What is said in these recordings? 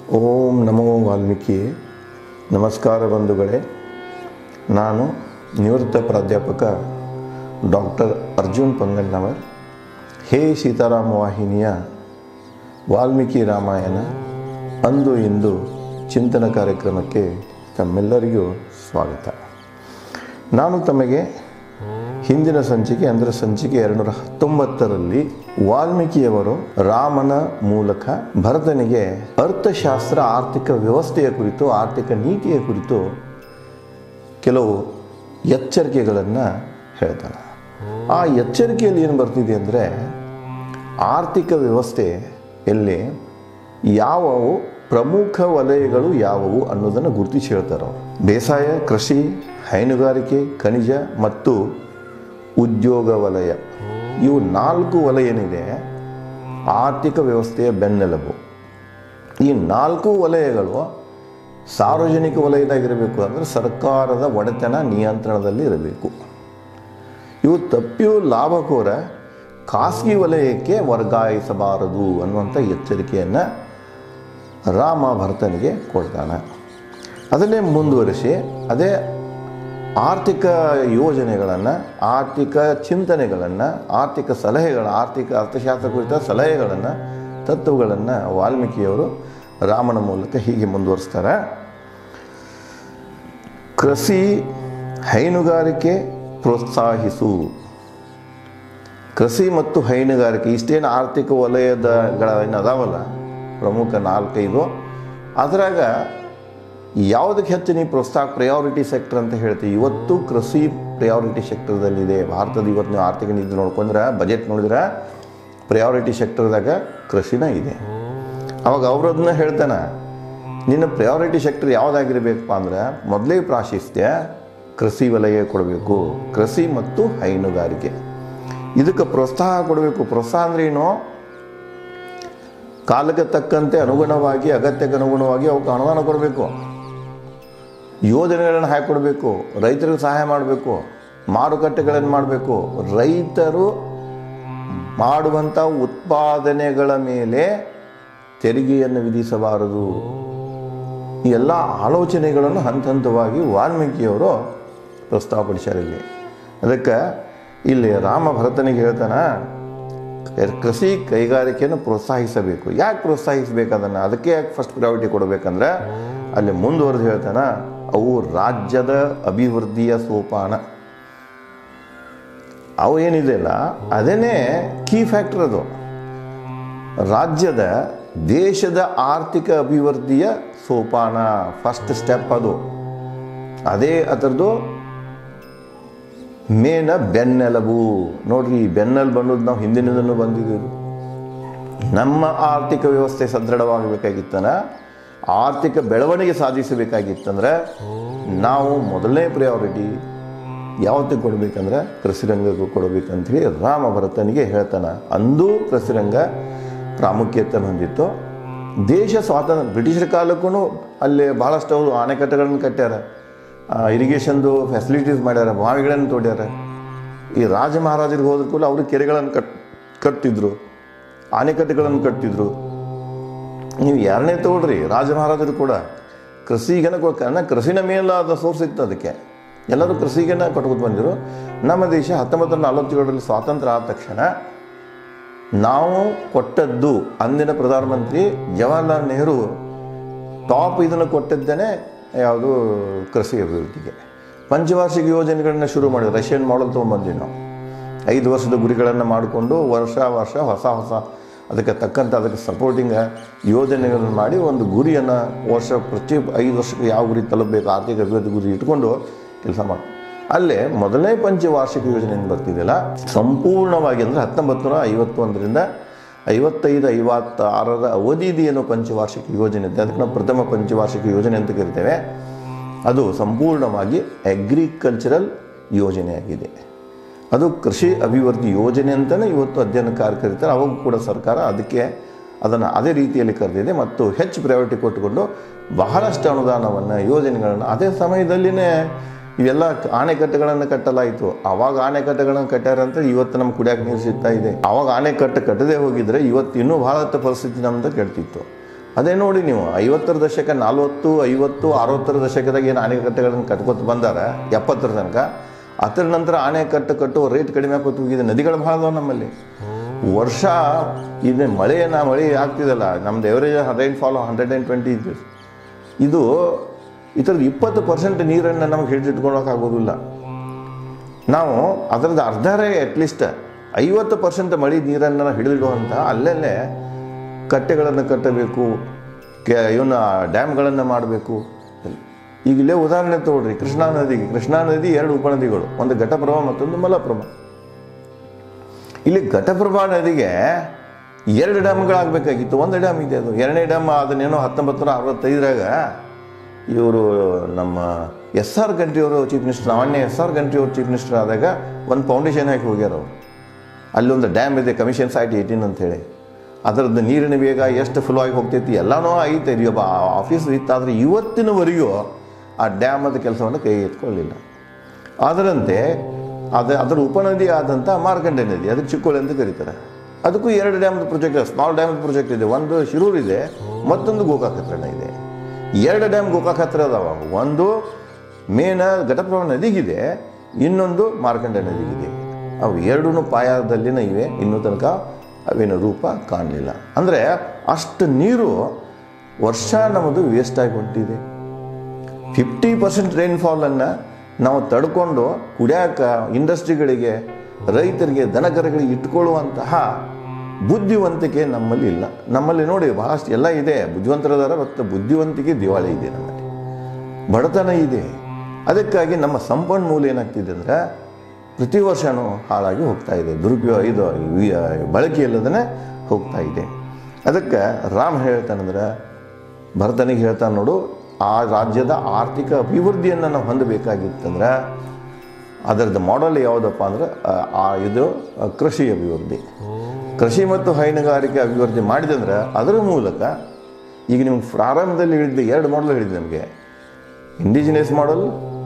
ಓಂ ನಮೋ ವಾಲ್ಮೀಕಿ ನಮಸ್ಕಾರ ಬಂಧುಗಳೇ ನಾನು ನಿವೃತ್ತ ಪ್ರಾಧ್ಯಾಪಕ ಡಾಕ್ಟರ್ ಅರ್ಜುನ್ ಪಂಗಣ್ಣವರ್ ಹೇ ಸೀತಾರಾಮ ವಾಹಿನಿಯ ವಾಲ್ಮೀಕಿ ರಾಮಾಯಣ ಅಂದು ಇಂದು ಚಿಂತನ ಕಾರ್ಯಕ್ರಮಕ್ಕೆ ತಮ್ಮೆಲ್ಲರಿಗೂ ಸ್ವಾಗತ ನಾನು ತಮಗೆ ಹಿಂದಿನ ಸಂಚಿಕೆ ಅಂದರೆ ಸಂಚಿಕೆ ಎರಡುನೂರ ಹತ್ತೊಂಬತ್ತರಲ್ಲಿ ವಾಲ್ಮೀಕಿಯವರು ರಾಮನ ಮೂಲಕ ಭರತನಿಗೆ ಅರ್ಥಶಾಸ್ತ್ರ ಆರ್ಥಿಕ ವ್ಯವಸ್ಥೆಯ ಕುರಿತು ಆರ್ಥಿಕ ನೀತಿಯ ಕುರಿತು ಕೆಲವು ಎಚ್ಚರಿಕೆಗಳನ್ನು ಹೇಳ್ತಾನೆ ಆ ಎಚ್ಚರಿಕೆಯಲ್ಲಿ ಏನು ಬರ್ತಿದೆ ಅಂದರೆ ಆರ್ಥಿಕ ವ್ಯವಸ್ಥೆಯಲ್ಲಿ ಯಾವುವು ಪ್ರಮುಖ ವಲಯಗಳು ಯಾವುವು ಅನ್ನೋದನ್ನು ಗುರುತಿಸಿ ಹೇಳ್ತಾರೆ ಅವರು ಬೇಸಾಯ ಕೃಷಿ ಹೈನುಗಾರಿಕೆ ಖನಿಜ ಮತ್ತು ಉದ್ಯೋಗ ವಲಯ ಇವು ನಾಲ್ಕು ವಲಯ ಏನಿದೆ ಆರ್ಥಿಕ ವ್ಯವಸ್ಥೆಯ ಬೆನ್ನೆಲುಬು ಈ ನಾಲ್ಕು ವಲಯಗಳು ಸಾರ್ವಜನಿಕ ವಲಯದಾಗಿರಬೇಕು ಅಂದರೆ ಸರ್ಕಾರದ ಒಡೆತನ ನಿಯಂತ್ರಣದಲ್ಲಿ ಇರಬೇಕು ಇವು ತಪ್ಪಿಯೂ ಲಾಭಕೋರ ಖಾಸಗಿ ವಲಯಕ್ಕೆ ವರ್ಗಾಯಿಸಬಾರದು ಅನ್ನುವಂಥ ಎಚ್ಚರಿಕೆಯನ್ನು ರಾಮ ಭರತನಿಗೆ ಕೊಡ್ತಾನೆ ಅದನ್ನೇ ಮುಂದುವರಿಸಿ ಅದೇ ಆರ್ಥಿಕ ಯೋಜನೆಗಳನ್ನು ಆರ್ಥಿಕ ಚಿಂತನೆಗಳನ್ನು ಆರ್ಥಿಕ ಸಲಹೆಗಳ ಆರ್ಥಿಕ ಅರ್ಥಶಾಸ್ತ್ರ ಕುರಿತ ಸಲಹೆಗಳನ್ನು ತತ್ವಗಳನ್ನು ವಾಲ್ಮೀಕಿಯವರು ರಾಮನ ಮೂಲಕ ಹೀಗೆ ಮುಂದುವರಿಸ್ತಾರೆ ಕೃಷಿ ಹೈನುಗಾರಿಕೆ ಪ್ರೋತ್ಸಾಹಿಸು ಕೃಷಿ ಮತ್ತು ಹೈನುಗಾರಿಕೆ ಇಷ್ಟೇನು ಆರ್ಥಿಕ ವಲಯದಗಳ ಏನು ಅದಾವಲ್ಲ ಪ್ರಮುಖ ನಾಲ್ಕೈದು ಅದರಾಗ ಯಾವುದಕ್ಕೆ ಹೆಚ್ಚು ನೀವು ಪ್ರೋತ್ಸಾಹ ಪ್ರಯಾರಿಟಿ ಸೆಕ್ಟರ್ ಅಂತ ಹೇಳ್ತೀವಿ ಇವತ್ತು ಕೃಷಿ ಪ್ರಯಾರಿಟಿ ಸೆಕ್ಟರ್ದಲ್ಲಿದೆ ಭಾರತದ ಇವತ್ತು ನೀವು ಆರ್ಥಿಕ ನೀತಿ ನೋಡ್ಕೊಂಡ್ರೆ ಬಜೆಟ್ ನೋಡಿದ್ರೆ ಪ್ರಯಾರಿಟಿ ಸೆಕ್ಟರ್ದಾಗ ಕೃಷಿನ ಇದೆ ಅವಾಗ ಅವ್ರದನ್ನ ಹೇಳ್ತಾನೆ ನಿನ್ನ ಪ್ರಯಾರಿಟಿ ಸೆಕ್ಟರ್ ಯಾವುದಾಗಿರ್ಬೇಕಪ್ಪ ಅಂದ್ರೆ ಮೊದಲೇ ಪ್ರಾಶಸ್ತ್ಯ ಕೃಷಿ ವಲಯ ಕೊಡಬೇಕು ಕೃಷಿ ಮತ್ತು ಹೈನುಗಾರಿಕೆ ಇದಕ್ಕೆ ಪ್ರೋತ್ಸಾಹ ಕೊಡಬೇಕು ಪ್ರೋತ್ಸಾಹ ಅಂದ್ರೆ ಏನು ಕಾಲಕ್ಕೆ ತಕ್ಕಂತೆ ಅನುಗುಣವಾಗಿ ಅಗತ್ಯಕ್ಕೆ ಅನುಗುಣವಾಗಿ ಅವಕ್ಕೆ ಅನುದಾನ ಕೊಡಬೇಕು ಯೋಜನೆಗಳನ್ನು ಹಾಕಿಕೊಡ್ಬೇಕು ರೈತರಿಗೆ ಸಹಾಯ ಮಾಡಬೇಕು ಮಾರುಕಟ್ಟೆಗಳನ್ನು ಮಾಡಬೇಕು ರೈತರು ಮಾಡುವಂಥ ಉತ್ಪಾದನೆಗಳ ಮೇಲೆ ತೆರಿಗೆಯನ್ನು ವಿಧಿಸಬಾರದು ಈ ಎಲ್ಲ ಆಲೋಚನೆಗಳನ್ನು ಹಂತ ಹಂತವಾಗಿ ವಾಲ್ಮೀಕಿಯವರು ಪ್ರಸ್ತಾವಪಡಿಸ್ಯಾರ ಇಲ್ಲಿ ಅದಕ್ಕೆ ಇಲ್ಲಿ ರಾಮ ಭರತನಿಗೆ ಹೇಳ್ತಾನ ಕೃಷಿ ಕೈಗಾರಿಕೆಯನ್ನು ಪ್ರೋತ್ಸಾಹಿಸಬೇಕು ಯಾಕೆ ಪ್ರೋತ್ಸಾಹಿಸಬೇಕು ಅದನ್ನು ಅದಕ್ಕೆ ಯಾಕೆ ಫಸ್ಟ್ ಪ್ರಯಾರಿಟಿ ಕೊಡಬೇಕಂದ್ರೆ ಅಲ್ಲಿ ಮುಂದುವರೆದು ಹೇಳ್ತಾನ ಅವು ರಾಜ್ಯದ ಅಭಿವೃದ್ಧಿಯ ಸೋಪಾನ ಅವು ಏನಿದೆಯಲ್ಲ ಅದೇನೇ ಕೀ ಫ್ಯಾಕ್ಟರ್ ಅದು ರಾಜ್ಯದ ದೇಶದ ಆರ್ಥಿಕ ಅಭಿವೃದ್ಧಿಯ ಸೋಪಾನ ಫಸ್ಟ್ ಸ್ಟೆಪ್ ಅದು ಅದೇ ಅದರದ್ದು ಮೇನ ಬೆನ್ನೆಲುಬು ನೋಡ್ರಿ ಈ ಬೆನ್ನೆಲುಬು ಅನ್ನೋದು ನಾವು ಹಿಂದಿನದನ್ನು ಬಂದಿದ್ದೀವಿ ನಮ್ಮ ಆರ್ಥಿಕ ವ್ಯವಸ್ಥೆ ಸದೃಢವಾಗಬೇಕಾಗಿತ್ತನ ಆರ್ಥಿಕ ಬೆಳವಣಿಗೆ ಸಾಧಿಸಬೇಕಾಗಿತ್ತಂದ್ರೆ ನಾವು ಮೊದಲನೇ ಪ್ರಿಯಾರಿಟಿ ಯಾವತ್ತಿಗೆ ಕೊಡಬೇಕಂದ್ರೆ ಕೃಷಿರಂಗಕ್ಕೂ ಕೊಡಬೇಕಂತೇಳಿ ರಾಮ ಭರತನಿಗೆ ಹೇಳ್ತಾನೆ ಅಂದೂ ಕೃಷಿರಂಗ ಪ್ರಾಮುಖ್ಯತೆ ಹೊಂದಿತ್ತು ದೇಶ ಸ್ವಾತಂತ್ರ್ಯ ಬ್ರಿಟಿಷರ ಕಾಲಕ್ಕೂ ಅಲ್ಲಿ ಭಾಳಷ್ಟು ಅವರು ಅಣೆಕಟ್ಟೆಗಳನ್ನು ಕಟ್ಟ್ಯಾರ ಇರಿಗೇಷನ್ದು ಫೆಸಿಲಿಟೀಸ್ ಮಾಡ್ಯಾರ ಬಾವಿಗಳನ್ನು ತೋಡ್ಯಾರ ಈ ರಾಜ ಮಹಾರಾಜರಿಗೆ ಹೋದ್ರ ಕೂಡ ಅವರು ಕೆರೆಗಳನ್ನು ಕಟ್ ಕಟ್ತಿದ್ರು ಆಣೆಕಟ್ಟೆಗಳನ್ನು ಕಟ್ತಿದ್ರು ನೀವು ಯಾರನ್ನೇ ತಗೊಳ್ರಿ ರಾಜ ಮಹಾರಾಜರು ಕೂಡ ಕೃಷಿಗನ ಕಾರಣ ಕೃಷಿನ ಮೇಲಾದ ಸೋರ್ಸ್ ಇತ್ತು ಅದಕ್ಕೆ ಎಲ್ಲರೂ ಕೃಷಿಗನ ಕಟ್ಕೊತ ಬಂದಿರು ನಮ್ಮ ದೇಶ ಹತ್ತೊಂಬತ್ತು ನೂರ ನಲವತ್ತೇಳರಲ್ಲಿ ಸ್ವಾತಂತ್ರ್ಯ ಆದ ತಕ್ಷಣ ನಾವು ಕೊಟ್ಟದ್ದು ಅಂದಿನ ಪ್ರಧಾನಮಂತ್ರಿ ಜವಾಹರ್ಲಾಲ್ ನೆಹರು ಟಾಪ್ ಇದನ್ನು ಕೊಟ್ಟಿದ್ದೇನೆ ಯಾವುದು ಕೃಷಿ ಅಭಿವೃದ್ಧಿಗೆ ಪಂಚವಾರ್ಷಿಕ ಯೋಜನೆಗಳನ್ನ ಶುರು ಮಾಡಿದ್ರು ರಷ್ಯನ್ ಮಾಡಲ್ ತೊಗೊಂಬಂದ್ವಿ ನಾವು ಐದು ವರ್ಷದ ಗುರಿಗಳನ್ನು ಮಾಡಿಕೊಂಡು ವರ್ಷ ವರ್ಷ ಹೊಸ ಹೊಸ ಅದಕ್ಕೆ ತಕ್ಕಂಥ ಅದಕ್ಕೆ ಸಪೋರ್ಟಿಂಗ್ ಯೋಜನೆಗಳನ್ನು ಮಾಡಿ ಒಂದು ಗುರಿಯನ್ನು ವರ್ಷ ಪ್ರತಿ ಐದು ವರ್ಷಕ್ಕೆ ಯಾವ ಗುರಿ ತಲುಪಬೇಕು ಆರ್ಥಿಕ ಅಭಿವೃದ್ಧಿ ಗುರಿ ಇಟ್ಕೊಂಡು ಕೆಲಸ ಮಾಡಿ ಅಲ್ಲೇ ಮೊದಲನೇ ಪಂಚವಾರ್ಷಿಕ ಯೋಜನೆ ಏನು ಬರ್ತಿದೆಯಲ್ಲ ಸಂಪೂರ್ಣವಾಗಿ ಅಂದರೆ ಹತ್ತೊಂಬತ್ತು ನೂರ ಐವತ್ತೊಂದರಿಂದ ಐವತ್ತೈದು ಐವತ್ತಾರರ ಅವಧಿದು ಏನೋ ಪಂಚವಾರ್ಷಿಕ ಯೋಜನೆ ಇದೆ ಅದಕ್ಕೆ ನಾವು ಪ್ರಥಮ ಪಂಚವಾರ್ಷಿಕ ಯೋಜನೆ ಅಂತ ಕರಿತೇವೆ ಅದು ಸಂಪೂರ್ಣವಾಗಿ ಅಗ್ರಿಕಲ್ಚರಲ್ ಯೋಜನೆಯಾಗಿದೆ ಅದು ಕೃಷಿ ಅಭಿವೃದ್ಧಿ ಯೋಜನೆ ಅಂತಲೇ ಇವತ್ತು ಅಧ್ಯಯನಕಾರ ಕರೀತಾರೆ ಅವಾಗ ಕೂಡ ಸರ್ಕಾರ ಅದಕ್ಕೆ ಅದನ್ನು ಅದೇ ರೀತಿಯಲ್ಲಿ ಕರೆದಿದೆ ಮತ್ತು ಹೆಚ್ಚು ಪ್ರಯಾರಿಟಿ ಕೊಟ್ಟುಕೊಂಡು ಬಹಳಷ್ಟು ಅನುದಾನವನ್ನು ಯೋಜನೆಗಳನ್ನು ಅದೇ ಸಮಯದಲ್ಲಿನೇ ಇವೆಲ್ಲ ಅಣೆಕಟ್ಟೆಗಳನ್ನು ಕಟ್ಟಲಾಯಿತು ಅವಾಗ ಅಣೆಕಟ್ಟೆಗಳನ್ನು ಕಟ್ಟಾರ ಅಂತ ಇವತ್ತು ನಮ್ಗೆ ಕುಡಿಯೋಕೆ ನೀರು ಸಿಗ್ತಾ ಇದೆ ಅವಾಗ ಅಣೆಕಟ್ಟು ಕಟ್ಟದೇ ಹೋಗಿದ್ರೆ ಇವತ್ತು ಇನ್ನೂ ಬಹಳ ಪರಿಸ್ಥಿತಿ ನಮ್ದು ಕೆಡ್ತಿತ್ತು ಅದೇ ನೋಡಿ ನೀವು ಐವತ್ತರ ದಶಕ ನಲ್ವತ್ತು ಐವತ್ತು ಅರವತ್ತರ ದಶಕದಾಗ ಏನು ಅಣೆಕಟ್ಟೆಗಳನ್ನು ಕಟ್ಕೊತ ಬಂದಾರ ಎಪ್ಪತ್ತರ ತನಕ ಅದರ ನಂತರ ಅಣೆಕಟ್ಟು ಕಟ್ಟುವ ರೇಟ್ ಕಡಿಮೆ ಆಕೋತು ಹೋಗಿದೆ ನದಿಗಳು ಭಾಳ ಅದಾವ ನಮ್ಮಲ್ಲಿ ವರ್ಷ ಇದು ಮಳೆನ ಮಳೆ ಆಗ್ತಿದಲ್ಲ ನಮ್ದು average rainfall hundred and twenty inches ಇದು ಈ ಥರದ್ದು ಇಪ್ಪತ್ತು ಪರ್ಸೆಂಟ್ ನೀರನ್ನು ನಮಗೆ ಹಿಡಿದಿಟ್ಕೊಳ್ಳೋಕ್ಕಾಗೋದಿಲ್ಲ ನಾವು ಅದರದ್ದು ಅರ್ಧರೇ ಅಟ್ಲೀಸ್ಟ್ ಐವತ್ತು ಪರ್ಸೆಂಟ್ ಮಳೆ ನೀರನ್ನು ಹಿಡಿದಿಡುವಂಥ ಅಲ್ಲಲ್ಲೇ ಕಟ್ಟೆಗಳನ್ನು ಕಟ್ಟಬೇಕು ಕೆ ಇವನ್ನ ಡ್ಯಾಮ್ಗಳನ್ನು ಮಾಡಬೇಕು ಈಗ ಇಲ್ಲೇ ಉದಾಹರಣೆ ತಗೊಳ್ರಿ ಕೃಷ್ಣಾ ನದಿಗೆ ಕೃಷ್ಣಾ ನದಿ ಎರಡು ಉಪನದಿಗಳು ಒಂದು ಘಟಪ್ರಭಾ ಮತ್ತೊಂದು ಮಲಪ್ರಭಾ ಇಲ್ಲಿ ಘಟಪ್ರಭಾ ನದಿಗೆ ಎರಡು ಡ್ಯಾಮ್ಗಳಾಗಬೇಕಾಗಿತ್ತು ಒಂದು ಡ್ಯಾಮ್ ಇದೆ ಅದು ಎರಡನೇ ಡ್ಯಾಮ್ ಅದನ್ನೇನೋ ಹತ್ತೊಂಬತ್ತು ನೂರ ಅರವತ್ತೈದರಾಗ ಇವರು ನಮ್ಮ ಎಸ್ ಆರ್ ಗಂಟಿಯವರು ಚೀಫ್ ಮಿನಿಸ್ಟರ್ ಸಾಮಾನ್ಯ ಎಸ್ ಆರ್ ಗಂಟಿಯವರು ಚೀಫ್ ಮಿನಿಸ್ಟರ್ ಆದಾಗ ಒಂದು ಫೌಂಡೇಶನ್ ಹಾಕಿ ಹೋಗ್ಯಾರ ಅವರು ಅಲ್ಲೊಂದು ಡ್ಯಾಮ್ ಇದೆ ಕಮಿಷನ್ ಸೈಟ್ ಏಯ್ಟೀನ್ ಅಂತೇಳಿ ಅದರದ್ದು ನೀರಿನ ವೇಗ ಎಷ್ಟು ಫ್ಲೋ ಆಗಿ ಹೋಗ್ತೈತಿ ಎಲ್ಲನೂ ಐತೆ ರೀ ಒಬ್ಬ ಆಫೀಸ್ ಇತ್ತು ಆದರೆ ಇವತ್ತಿನವರೆಗೂ ಆ ಡ್ಯಾಮದ ಕೆಲಸವನ್ನು ಕೈ ಎತ್ಕೊಳ್ಳಿಲ್ಲ ಅದರಂತೆ ಅದು ಅದರ ಉಪನದಿ ಆದಂಥ ಮಾರ್ಕಂಡೆ ನದಿ ಅದಕ್ಕೆ ಚಿಕ್ಕೋಳಿ ಅಂತ ಕರೀತಾರೆ ಅದಕ್ಕೂ ಎರಡು ಡ್ಯಾಮ್ದು ಪ್ರಾಜೆಕ್ಟ್ ಸ್ಮಾಲ್ ಡ್ಯಾಮ್ದು ಪ್ರಾಜೆಕ್ಟ್ ಇದೆ ಒಂದು ಶಿರೂರ್ ಇದೆ ಮತ್ತೊಂದು ಗೋಕಾಕ್ ಹತ್ರನ ಇದೆ ಎರಡು ಡ್ಯಾಮ್ ಗೋಕಾಕ್ ಹತ್ರ ಅದಾವ ಒಂದು ಮೇನ ಘಟಪ್ರಭಾ ನದಿಗಿದೆ ಇನ್ನೊಂದು ಮಾರ್ಕಂಡೆ ನದಿಗಿದೆ ಅವು ಎರಡೂ ಪಾಯದಲ್ಲಿನ ಇವೆ ಇನ್ನೂ ತನಕ ಅವೇನು ರೂಪ ಕಾಣಲಿಲ್ಲ ಅಂದರೆ ಅಷ್ಟು ನೀರು ವರ್ಷ ನಮ್ಮದು ವೇಸ್ಟ್ ಆಗಿ ಹೊಂಟಿದೆ ಫಿಫ್ಟಿ ಪರ್ಸೆಂಟ್ ರೈನ್ಫಾಲನ್ನು ನಾವು ತಡ್ಕೊಂಡು ಕುಡಿಯಾಕ ಇಂಡಸ್ಟ್ರಿಗಳಿಗೆ ರೈತರಿಗೆ ದನಕರುಗಳಿಗೆ ಇಟ್ಕೊಳ್ಳುವಂತಹ ಬುದ್ಧಿವಂತಿಕೆ ನಮ್ಮಲ್ಲಿ ಇಲ್ಲ ನಮ್ಮಲ್ಲಿ ನೋಡಿ ಬಹಳಷ್ಟು ಎಲ್ಲ ಇದೆ ಬುದ್ಧಿವಂತರದಾರ ಮತ್ತು ಬುದ್ಧಿವಂತಿಕೆ ದಿವಾಳಿ ಇದೆ ನಮ್ಮಲ್ಲಿ ಬಡತನ ಇದೆ ಅದಕ್ಕಾಗಿ ನಮ್ಮ ಸಂಪನ್ಮೂಲ ಏನಾಗ್ತಿದೆ ಅಂದರೆ ಪ್ರತಿ ವರ್ಷವೂ ಹಾಳಾಗಿ ಹೋಗ್ತಾ ಇದೆ ದುರುಪಯೋಗ ಇದು ವಿ- ಬಳಕೆ ಇಲ್ಲದೇ ಹೋಗ್ತಾ ಇದೆ ಅದಕ್ಕೆ ರಾಮ್ ಹೇಳ್ತಾನಂದ್ರೆ ಭರತನಿಗೆ ಹೇಳ್ತಾನೆ ನೋಡು ಆ ರಾಜ್ಯದ ಆರ್ಥಿಕ ಅಭಿವೃದ್ಧಿಯನ್ನು ನಾವು ಹೊಂದಬೇಕಾಗಿತ್ತಂದ್ರೆ ಅದರದ್ದು ಮಾಡೆಲ್ ಯಾವುದಪ್ಪ ಅಂದ್ರೆ ಆ, ಆ ಇದು ಆ, ಕೃಷಿ ಅಭಿವೃದ್ಧಿ ಕೃಷಿ ಮತ್ತು ಹೈನುಗಾರಿಕೆ ಅಭಿವೃದ್ಧಿ ಮಾಡಿದಂದ್ರೆ ಅದರ ಮೂಲಕ ಈಗ ನಿಮ್ಗೆ ಪ್ರಾರಂಭದಲ್ಲಿ ಹೇಳಿದ್ದೆ ಎರಡು ಮಾಡಲ್ ಹೇಳಿದ್ದೆ ನಮಗೆ ಇಂಡಿಜಿನಿಯಸ್ ಮಾಡಲ್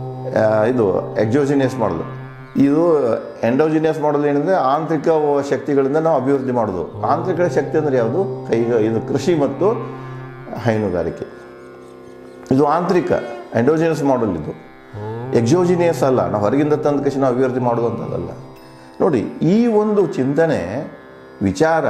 ಇದು ಎಕ್ಸೋಜಿನಿಯಸ್ ಮಾಡಲ್ ಇದು ಎಂಡೋಜಿನಿಯಸ್ ಮಾಡಲ್ ಏನಂದರೆ ಆಂತರಿಕ ಶಕ್ತಿಗಳಿಂದ ನಾವು ಅಭಿವೃದ್ಧಿ ಮಾಡೋದು ಆಂತರಿಕ ಶಕ್ತಿ ಅಂದರೆ ಯಾವುದು ಕೈಗ ಇದು ಕೃಷಿ ಮತ್ತು ಹೈನುಗಾರಿಕೆ ಇದು ಆಂತರಿಕ ಎಂಡೋಜಿನಿಯಸ್ ಮಾಡಲ್ ಇದು ಎಕ್ಸೋಜಿನಿಯಸ್ ಅಲ್ಲ ನಾವು ಹೊರಗಿಂದ ತಂದ ಕೃಷಿ ನಾವು ಅಭಿವೃದ್ಧಿ ಮಾಡೋದಂಥದ್ದಲ್ಲ ನೋಡಿ ಈ ಒಂದು ಚಿಂತನೆ ವಿಚಾರ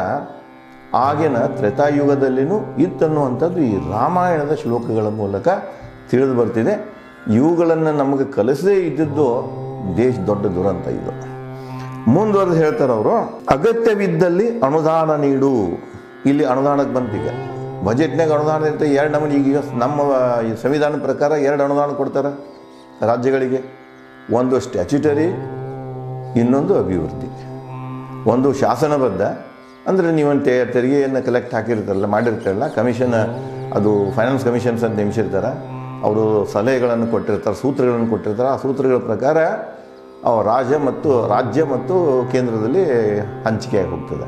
ಆಗಿನ ತ್ರೇತಾಯುಗದಲ್ಲಿನೂ ಇತ್ತನ್ನುವಂಥದ್ದು ಈ ರಾಮಾಯಣದ ಶ್ಲೋಕಗಳ ಮೂಲಕ ತಿಳಿದು ಬರ್ತಿದೆ ಇವುಗಳನ್ನು ನಮಗೆ ಕಲಿಸದೇ ಇದ್ದಿದ್ದು ದೇಶ ದೊಡ್ಡ ದುರಂತ ಇದು ಮುಂದುವರೆದು ಹೇಳ್ತಾರೆ ಅವರು ಅಗತ್ಯವಿದ್ದಲ್ಲಿ ಅನುದಾನ ನೀಡು ಇಲ್ಲಿ ಅನುದಾನಕ್ಕೆ ಬಂತೀಗ ಬಜೆಟ್ನಾಗ ಅನುದಾನ ಇರುತ್ತೆ ಎರಡು ನಮೂನಿ ಈಗ ನಮ್ಮ ಈ ಸಂವಿಧಾನ ಪ್ರಕಾರ ಎರಡು ಅನುದಾನ ಕೊಡ್ತಾರೆ ರಾಜ್ಯಗಳಿಗೆ ಒಂದು ಸ್ಟ್ಯಾಚ್ಯುಟರಿ ಇನ್ನೊಂದು ಅಭಿವೃದ್ಧಿ ಒಂದು ಶಾಸನಬದ್ಧ ಅಂದರೆ ನೀವಂತೆ ತೆರಿಗೆಯನ್ನು ಕಲೆಕ್ಟ್ ಹಾಕಿರ್ತಾರಲ್ಲ ಮಾಡಿರ್ತಾರಲ್ಲ ಕಮಿಷನ್ ಅದು ಫೈನಾನ್ಸ್ ಕಮಿಷನ್ಸ್ ಅಂತ ನೇಮಿಸಿರ್ತಾರೆ ಅವರು ಸಲಹೆಗಳನ್ನು ಕೊಟ್ಟಿರ್ತಾರೆ ಸೂತ್ರಗಳನ್ನು ಕೊಟ್ಟಿರ್ತಾರೆ ಆ ಸೂತ್ರಗಳ ಪ್ರಕಾರ ಅವು ರಾಜ್ಯ ಮತ್ತು ರಾಜ್ಯ ಮತ್ತು ಕೇಂದ್ರದಲ್ಲಿ ಹಂಚಿಕೆಯಾಗಿ ಹೋಗ್ತದೆ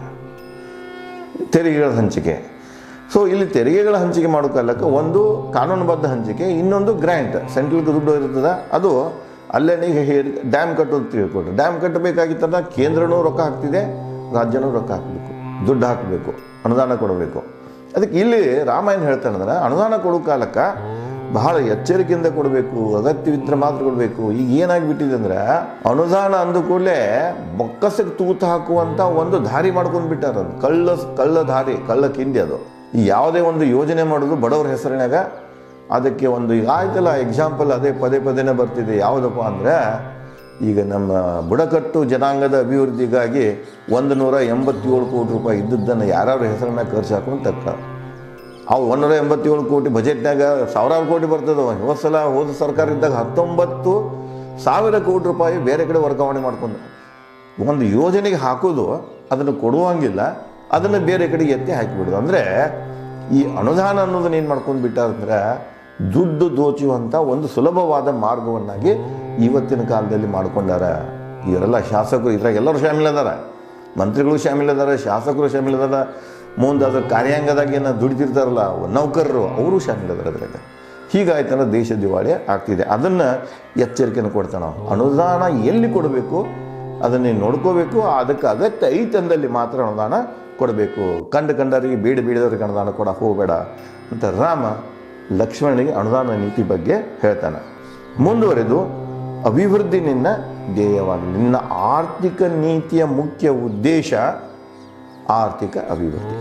ತೆರಿಗೆಗಳ ಹಂಚಿಕೆ ಸೊ ಇಲ್ಲಿ ತೆರಿಗೆಗಳ ಹಂಚಿಕೆ ಮಾಡೋ ಕಾಲಕ್ಕೆ ಒಂದು ಕಾನೂನುಬದ್ಧ ಹಂಚಿಕೆ ಇನ್ನೊಂದು ಗ್ರ್ಯಾಂಟ್ ಸೆಂಟ್ರಲ್ಗೆ ದುಡ್ಡು ಇರ್ತದೆ ಅದು ಅಲ್ಲೇ ಈಗ ಡ್ಯಾಮ್ ಕಟ್ಟೋದು ತಿಳ್ಕೊಟ್ರೆ ಡ್ಯಾಮ್ ಕಟ್ಟಬೇಕಾಗಿತ್ತಂದ್ರೆ ಕೇಂದ್ರನೂ ರೊಕ್ಕ ಹಾಕ್ತಿದೆ ರಾಜ್ಯನೂ ರೊಕ್ಕ ಹಾಕಬೇಕು ದುಡ್ಡು ಹಾಕಬೇಕು ಅನುದಾನ ಕೊಡಬೇಕು ಅದಕ್ಕೆ ಇಲ್ಲಿ ರಾಮಾಯಣ ಹೇಳ್ತಾನಂದ್ರೆ ಅನುದಾನ ಕೊಡೋ ಕಾಲಕ್ಕೆ ಬಹಳ ಎಚ್ಚರಿಕೆಯಿಂದ ಕೊಡಬೇಕು ಅಗತ್ಯವಿದ್ರೆ ಮಾತ್ರ ಕೊಡಬೇಕು ಈಗ ಏನಾಗಿಬಿಟ್ಟಿದೆ ಅಂದ್ರೆ ಅನುದಾನ ಅಂದ ಕೂಡಲೇ ಬೊಕ್ಕಸಕ್ಕೆ ತೂತು ಹಾಕುವಂಥ ಒಂದು ದಾರಿ ಮಾಡ್ಕೊಂಡು ಬಿಟ್ಟಾರ ಅದು ಕಳ್ಳ ಕಳ್ಳ ದಾರಿ ಕಳ್ಳ ಕಿಂಡಿ ಅದು ಈ ಯಾವುದೇ ಒಂದು ಯೋಜನೆ ಮಾಡೋದು ಬಡವರ ಹೆಸರಿನಾಗ ಅದಕ್ಕೆ ಒಂದು ಈಗ ಆಯ್ತಲ್ಲ ಎಕ್ಸಾಂಪಲ್ ಅದೇ ಪದೇ ಪದೇನೆ ಬರ್ತಿದೆ ಯಾವುದಪ್ಪ ಅಂದರೆ ಈಗ ನಮ್ಮ ಬುಡಕಟ್ಟು ಜನಾಂಗದ ಅಭಿವೃದ್ಧಿಗಾಗಿ ಒಂದು ನೂರ ಎಂಬತ್ತೇಳು ಕೋಟಿ ರೂಪಾಯಿ ಇದ್ದದ್ದನ್ನು ಯಾರ್ಯಾರ ಹೆಸರನ್ನ ಖರ್ಚು ಹಾಕೊಂಡು ತಕ್ಕ ಅವು ಒಂದೂರ ಎಂಬತ್ತೇಳು ಕೋಟಿ ಬಜೆಟ್ನಾಗ ಸಾವಿರಾರು ಕೋಟಿ ಬರ್ತದವ ಹೋದ ಸಲ ಹೋದ ಸರ್ಕಾರ ಇದ್ದಾಗ ಹತ್ತೊಂಬತ್ತು ಸಾವಿರ ಕೋಟಿ ರೂಪಾಯಿ ಬೇರೆ ಕಡೆ ವರ್ಗಾವಣೆ ಮಾಡ್ಕೊಂಡು ಒಂದು ಯೋಜನೆಗೆ ಹಾಕೋದು ಅದನ್ನು ಕೊಡುವಂಗಿಲ್ಲ ಅದನ್ನು ಬೇರೆ ಕಡೆಗೆ ಎತ್ತಿ ಹಾಕಿಬಿಡೋದು ಅಂದರೆ ಈ ಅನುದಾನ ಅನ್ನೋದನ್ನ ಏನು ಮಾಡ್ಕೊಂಡು ಬಿಟ್ಟಾರಂದ್ರೆ ದುಡ್ಡು ದೋಚುವಂಥ ಒಂದು ಸುಲಭವಾದ ಮಾರ್ಗವನ್ನಾಗಿ ಇವತ್ತಿನ ಕಾಲದಲ್ಲಿ ಮಾಡ್ಕೊಂಡಾರ ಇವರೆಲ್ಲ ಶಾಸಕರು ಇದ್ರಾಗ ಎಲ್ಲರೂ ಶಾಮಿಲ್ ಅದಾರ ಮಂತ್ರಿಗಳು ಶಾಮಿಲ್ ಅದಾರ ಶಾಸಕರು ಶಾಮಿಲ್ ಅದಾರ ಮುಂದೆ ಅದ್ರ ಕಾರ್ಯಾಂಗದಾಗ ಏನು ದುಡಿತಿರ್ತಾರಲ್ಲ ನೌಕರರು ಅವರು ಶಾಮಿಲ್ ಅದಾರ ಅದ್ರಾಗ ಹೀಗಾಯ್ತಂದ್ರೆ ದೇಶ ದಿವಾಳಿ ಆಗ್ತಿದೆ ಅದನ್ನು ಎಚ್ಚರಿಕೆಯನ್ನು ಕೊಡ್ತಾನೆ ನಾವು ಅನುದಾನ ಎಲ್ಲಿ ಕೊಡಬೇಕು ಅದನ್ನು ನೋಡ್ಕೋಬೇಕು ಅದಕ್ಕೆ ಅಗತ್ಯ ಐತಂದಲ್ಲಿ ಮಾತ್ರ ಅನುದಾನ ಕೊಡಬೇಕು ಕಂಡು ಕಂಡವರಿಗೆ ಬೇಡ ಬೇಡದವ್ರಿಗೆ ಅನುದಾನ ಕೊಡಕ್ಕೆ ಹೋಗಬೇಡ ಅಂತ ರಾಮ ಲಕ್ಷ್ಮಣನಿಗೆ ಅನುದಾನ ನೀತಿ ಬಗ್ಗೆ ಹೇಳ್ತಾನೆ ಮುಂದುವರೆದು ಅಭಿವೃದ್ಧಿ ನಿನ್ನ ಧ್ಯೇಯವಾಗಲಿ ನಿನ್ನ ಆರ್ಥಿಕ ನೀತಿಯ ಮುಖ್ಯ ಉದ್ದೇಶ ಆರ್ಥಿಕ ಅಭಿವೃದ್ಧಿ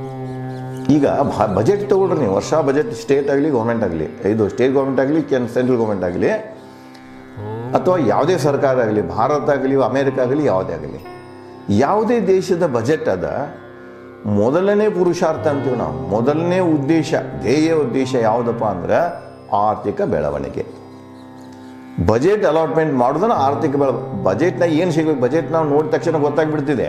ಈಗ ಭ- ಬಜೆಟ್ ತಗೊಳ್ರಿ ನೀವು ವರ್ಷ ಬಜೆಟ್ ಸ್ಟೇಟ್ ಆಗಲಿ ಗೌರ್ಮೆಂಟ್ ಆಗಲಿ ಇದು ಸ್ಟೇಟ್ ಗೌರ್ಮೆಂಟ್ ಆಗಲಿ ಕೆನ್ ಸೆಂಟ್ರಲ್ ಗೌರ್ಮೆಂಟ್ ಆಗಲಿ ಅಥವಾ ಯಾವುದೇ ಸರ್ಕಾರ ಆಗಲಿ ಭಾರತ ಆಗಲಿ ಅಮೇರಿಕ ಆಗಲಿ ಯಾವುದೇ ಆಗಲಿ ಯಾವುದೇ ದೇಶದ ಬಜೆಟ್ ಅದ ಮೊದಲನೇ ಪುರುಷಾರ್ಥ ಅಂತೀವಿ ನಾವು ಮೊದಲನೇ ಉದ್ದೇಶ ಧ್ಯೇಯ ಉದ್ದೇಶ ಯಾವುದಪ್ಪ ಅಂದ್ರೆ ಆರ್ಥಿಕ ಬೆಳವಣಿಗೆ ಬಜೆಟ್ ಅಲಾಟ್ಮೆಂಟ್ ಮಾಡೋದನ್ನ ಆರ್ಥಿಕ ಬೆಳ ಬಜೆಟ್ನ ಏನು ಸಿಗಬೇಕು ಬಜೆಟ್ ನಾವು ನೋಡಿದ ತಕ್ಷಣ ಗೊತ್ತಾಗ್ಬಿಡ್ತಿದೆ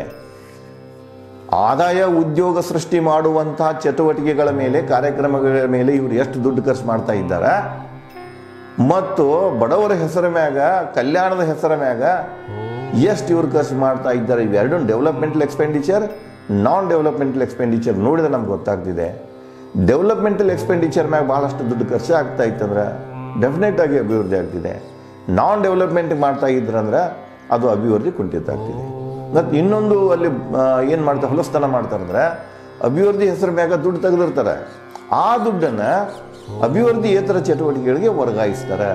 ಆದಾಯ ಉದ್ಯೋಗ ಸೃಷ್ಟಿ ಮಾಡುವಂತಹ ಚಟುವಟಿಕೆಗಳ ಮೇಲೆ ಕಾರ್ಯಕ್ರಮಗಳ ಮೇಲೆ ಇವರು ಎಷ್ಟು ದುಡ್ಡು ಖರ್ಚು ಮಾಡ್ತಾ ಇದ್ದಾರೆ ಮತ್ತು ಬಡವರ ಹೆಸರ ಮ್ಯಾಗ ಕಲ್ಯಾಣದ ಹೆಸರ ಮ್ಯಾಗ ಎಷ್ಟು ಇವ್ರು ಖರ್ಚು ಮಾಡ್ತಾ ಇದ್ದಾರೆ ಇವೆರಡು developmental expenditure non developmental expenditure ನೋಡಿದ್ರೆ ನಮ್ಗೆ ಗೊತ್ತಾಗ್ತಿದೆ ಡೆವಲಪ್ಮೆಂಟಲ್ ಎಕ್ಸ್ಪೆಂಡಿಚರ್ ಮ್ಯಾಗ ಭಾಳಷ್ಟು ದುಡ್ಡು ಖರ್ಚು ಆಗ್ತಾ ಇತ್ತಂದ್ರೆ ಡೆಫಿನೆಟ್ ಆಗಿ ಅಭಿವೃದ್ಧಿ ಆಗ್ತಿದೆ ನಾನ್ ಡೆವಲಪ್ಮೆಂಟ್ ಮಾಡ್ತಾ ಇದ್ರಂದ್ರೆ ಅದು ಅಭಿವೃದ್ಧಿ ಕುಂಠಿತ ಆಗ್ತಿದೆ ಮತ್ತು ಇನ್ನೊಂದು ಅಲ್ಲಿ ಏನು ಮಾಡ್ತಾರೆ ಹೊಲಸ್ತನ ಮಾಡ್ತಾರಂದ್ರೆ ಅಭಿವೃದ್ಧಿ ಹೆಸರು ಮ್ಯಾಗ ದುಡ್ಡು ತೆಗೆದಿರ್ತಾರೆ ಆ ದುಡ್ಡನ್ನು ಅಭಿವೃದ್ಧಿಯೇತರ ಚಟುವಟಿಕೆಗಳಿಗೆ ವರ್ಗಾಯಿಸ್ತಾರೆ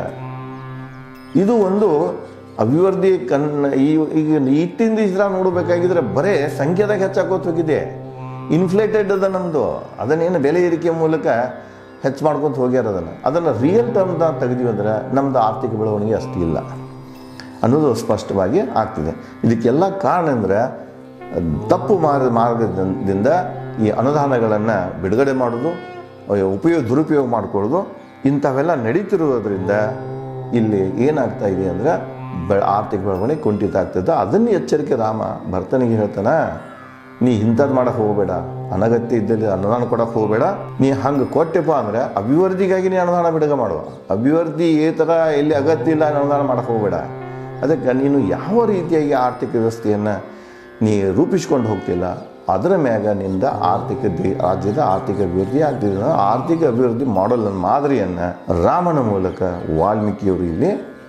ಇದು ಒಂದು ಅಭಿವೃದ್ಧಿ ಕನ್ ಈ ಈಗ ಇಟ್ಟಿಂದ ಇದ್ರ ನೋಡಬೇಕಾಗಿದ್ರೆ ಬರೇ ಸಂಖ್ಯೆದಾಗ ಹೆಚ್ಚಾಕೋತ್ ಹೋಗಿದೆ ಇನ್ಫ್ಲೇಟೆಡ್ ಅದ ನಮ್ಮದು ಅದನ್ನೇನು ಬೆಲೆ ಏರಿಕೆ ಮೂಲಕ ಹೆಚ್ಚು ಮಾಡ್ಕೊಂತ ಹೋಗ್ಯಾರ ಅದನ್ನು ಅದನ್ನು ರಿಯಲ್ ಟರ್ಮ್ದ ತೆಗೆದೀವಿ ಅಂದ್ರೆ ನಮ್ಮದು ಆರ್ಥಿಕ ಬೆಳವಣಿಗೆ ಅಷ್ಟು ಇಲ್ಲ ಅನ್ನೋದು ಸ್ಪಷ್ಟವಾಗಿ ಆಗ್ತಿದೆ ಇದಕ್ಕೆಲ್ಲ ಕಾರಣ ಅಂದರೆ ತಪ್ಪು ಮಾರ್ಗ ಮಾರ್ಗದಿಂದ ಈ ಅನುದಾನಗಳನ್ನು ಬಿಡುಗಡೆ ಮಾಡೋದು ಅಯ್ಯೋ, ಉಪಯೋಗ ದುರುಪಯೋಗ ಮಾಡ್ಕೊಳ್ಳೋದು ಇಂಥವೆಲ್ಲ ನಡೀತಿರೋದ್ರಿಂದ ಇಲ್ಲಿ ಏನಾಗ್ತಾ ಇದೆ ಅಂದರೆ ಬೆ ಆರ್ಥಿಕ ಬೆಳವಣಿಗೆ ಕುಂಠಿತ ಆಗ್ತದೆ ಅದನ್ನು ಎಚ್ಚರಿಕೆ ರಾಮ ಭರ್ತನಿಗೆ ಹೇಳ್ತಾನೆ ನೀ ಇಂಥದ್ದು ಮಾಡಕ್ಕೆ ಹೋಗಬೇಡ ಅನಗತ್ಯ ಇದ್ದಲ್ಲಿ ಅನುದಾನ ಕೊಡಕ್ಕೆ ಹೋಗಬೇಡ ನೀ ಹಂಗೆ ಕೊಟ್ಟೆಪ್ಪ ಅಂದರೆ ಅಭಿವೃದ್ಧಿಗಾಗಿ ನೀ ಅನುದಾನ ಬಿಡುಗ ಮಾಡುವ ಅಭಿವೃದ್ಧಿ ಈ ಥರ ಎಲ್ಲಿ ಅಗತ್ಯ ಇಲ್ಲ ಅನುದಾನ ಮಾಡಕ್ಕೆ ಹೋಗಬೇಡ ಅದಕ್ಕೆ ನೀನು ಯಾವ ರೀತಿಯಾಗಿ ಆರ್ಥಿಕ ವ್ಯವಸ್ಥೆಯನ್ನು ನೀ ರೂಪಿಸ್ಕೊಂಡು ಹೋಗ್ತಿಲ್ಲ ಅದರ ಮ್ಯಾಗ ನಿಂದ ಆರ್ಥಿಕ ದೇ- ರಾಜ್ಯದ ಆರ್ಥಿಕ ಅಭಿವೃದ್ಧಿ ಆಗ್ತಿದೆ ಆರ್ಥಿಕ ಅಭಿವೃದ್ಧಿ ಮಾಡಲ್ ಮಾದರಿಯನ್ನು ರಾಮನ ಮೂಲಕ ವಾಲ್ಮೀಕಿಯವರು ಇಲ್ಲಿ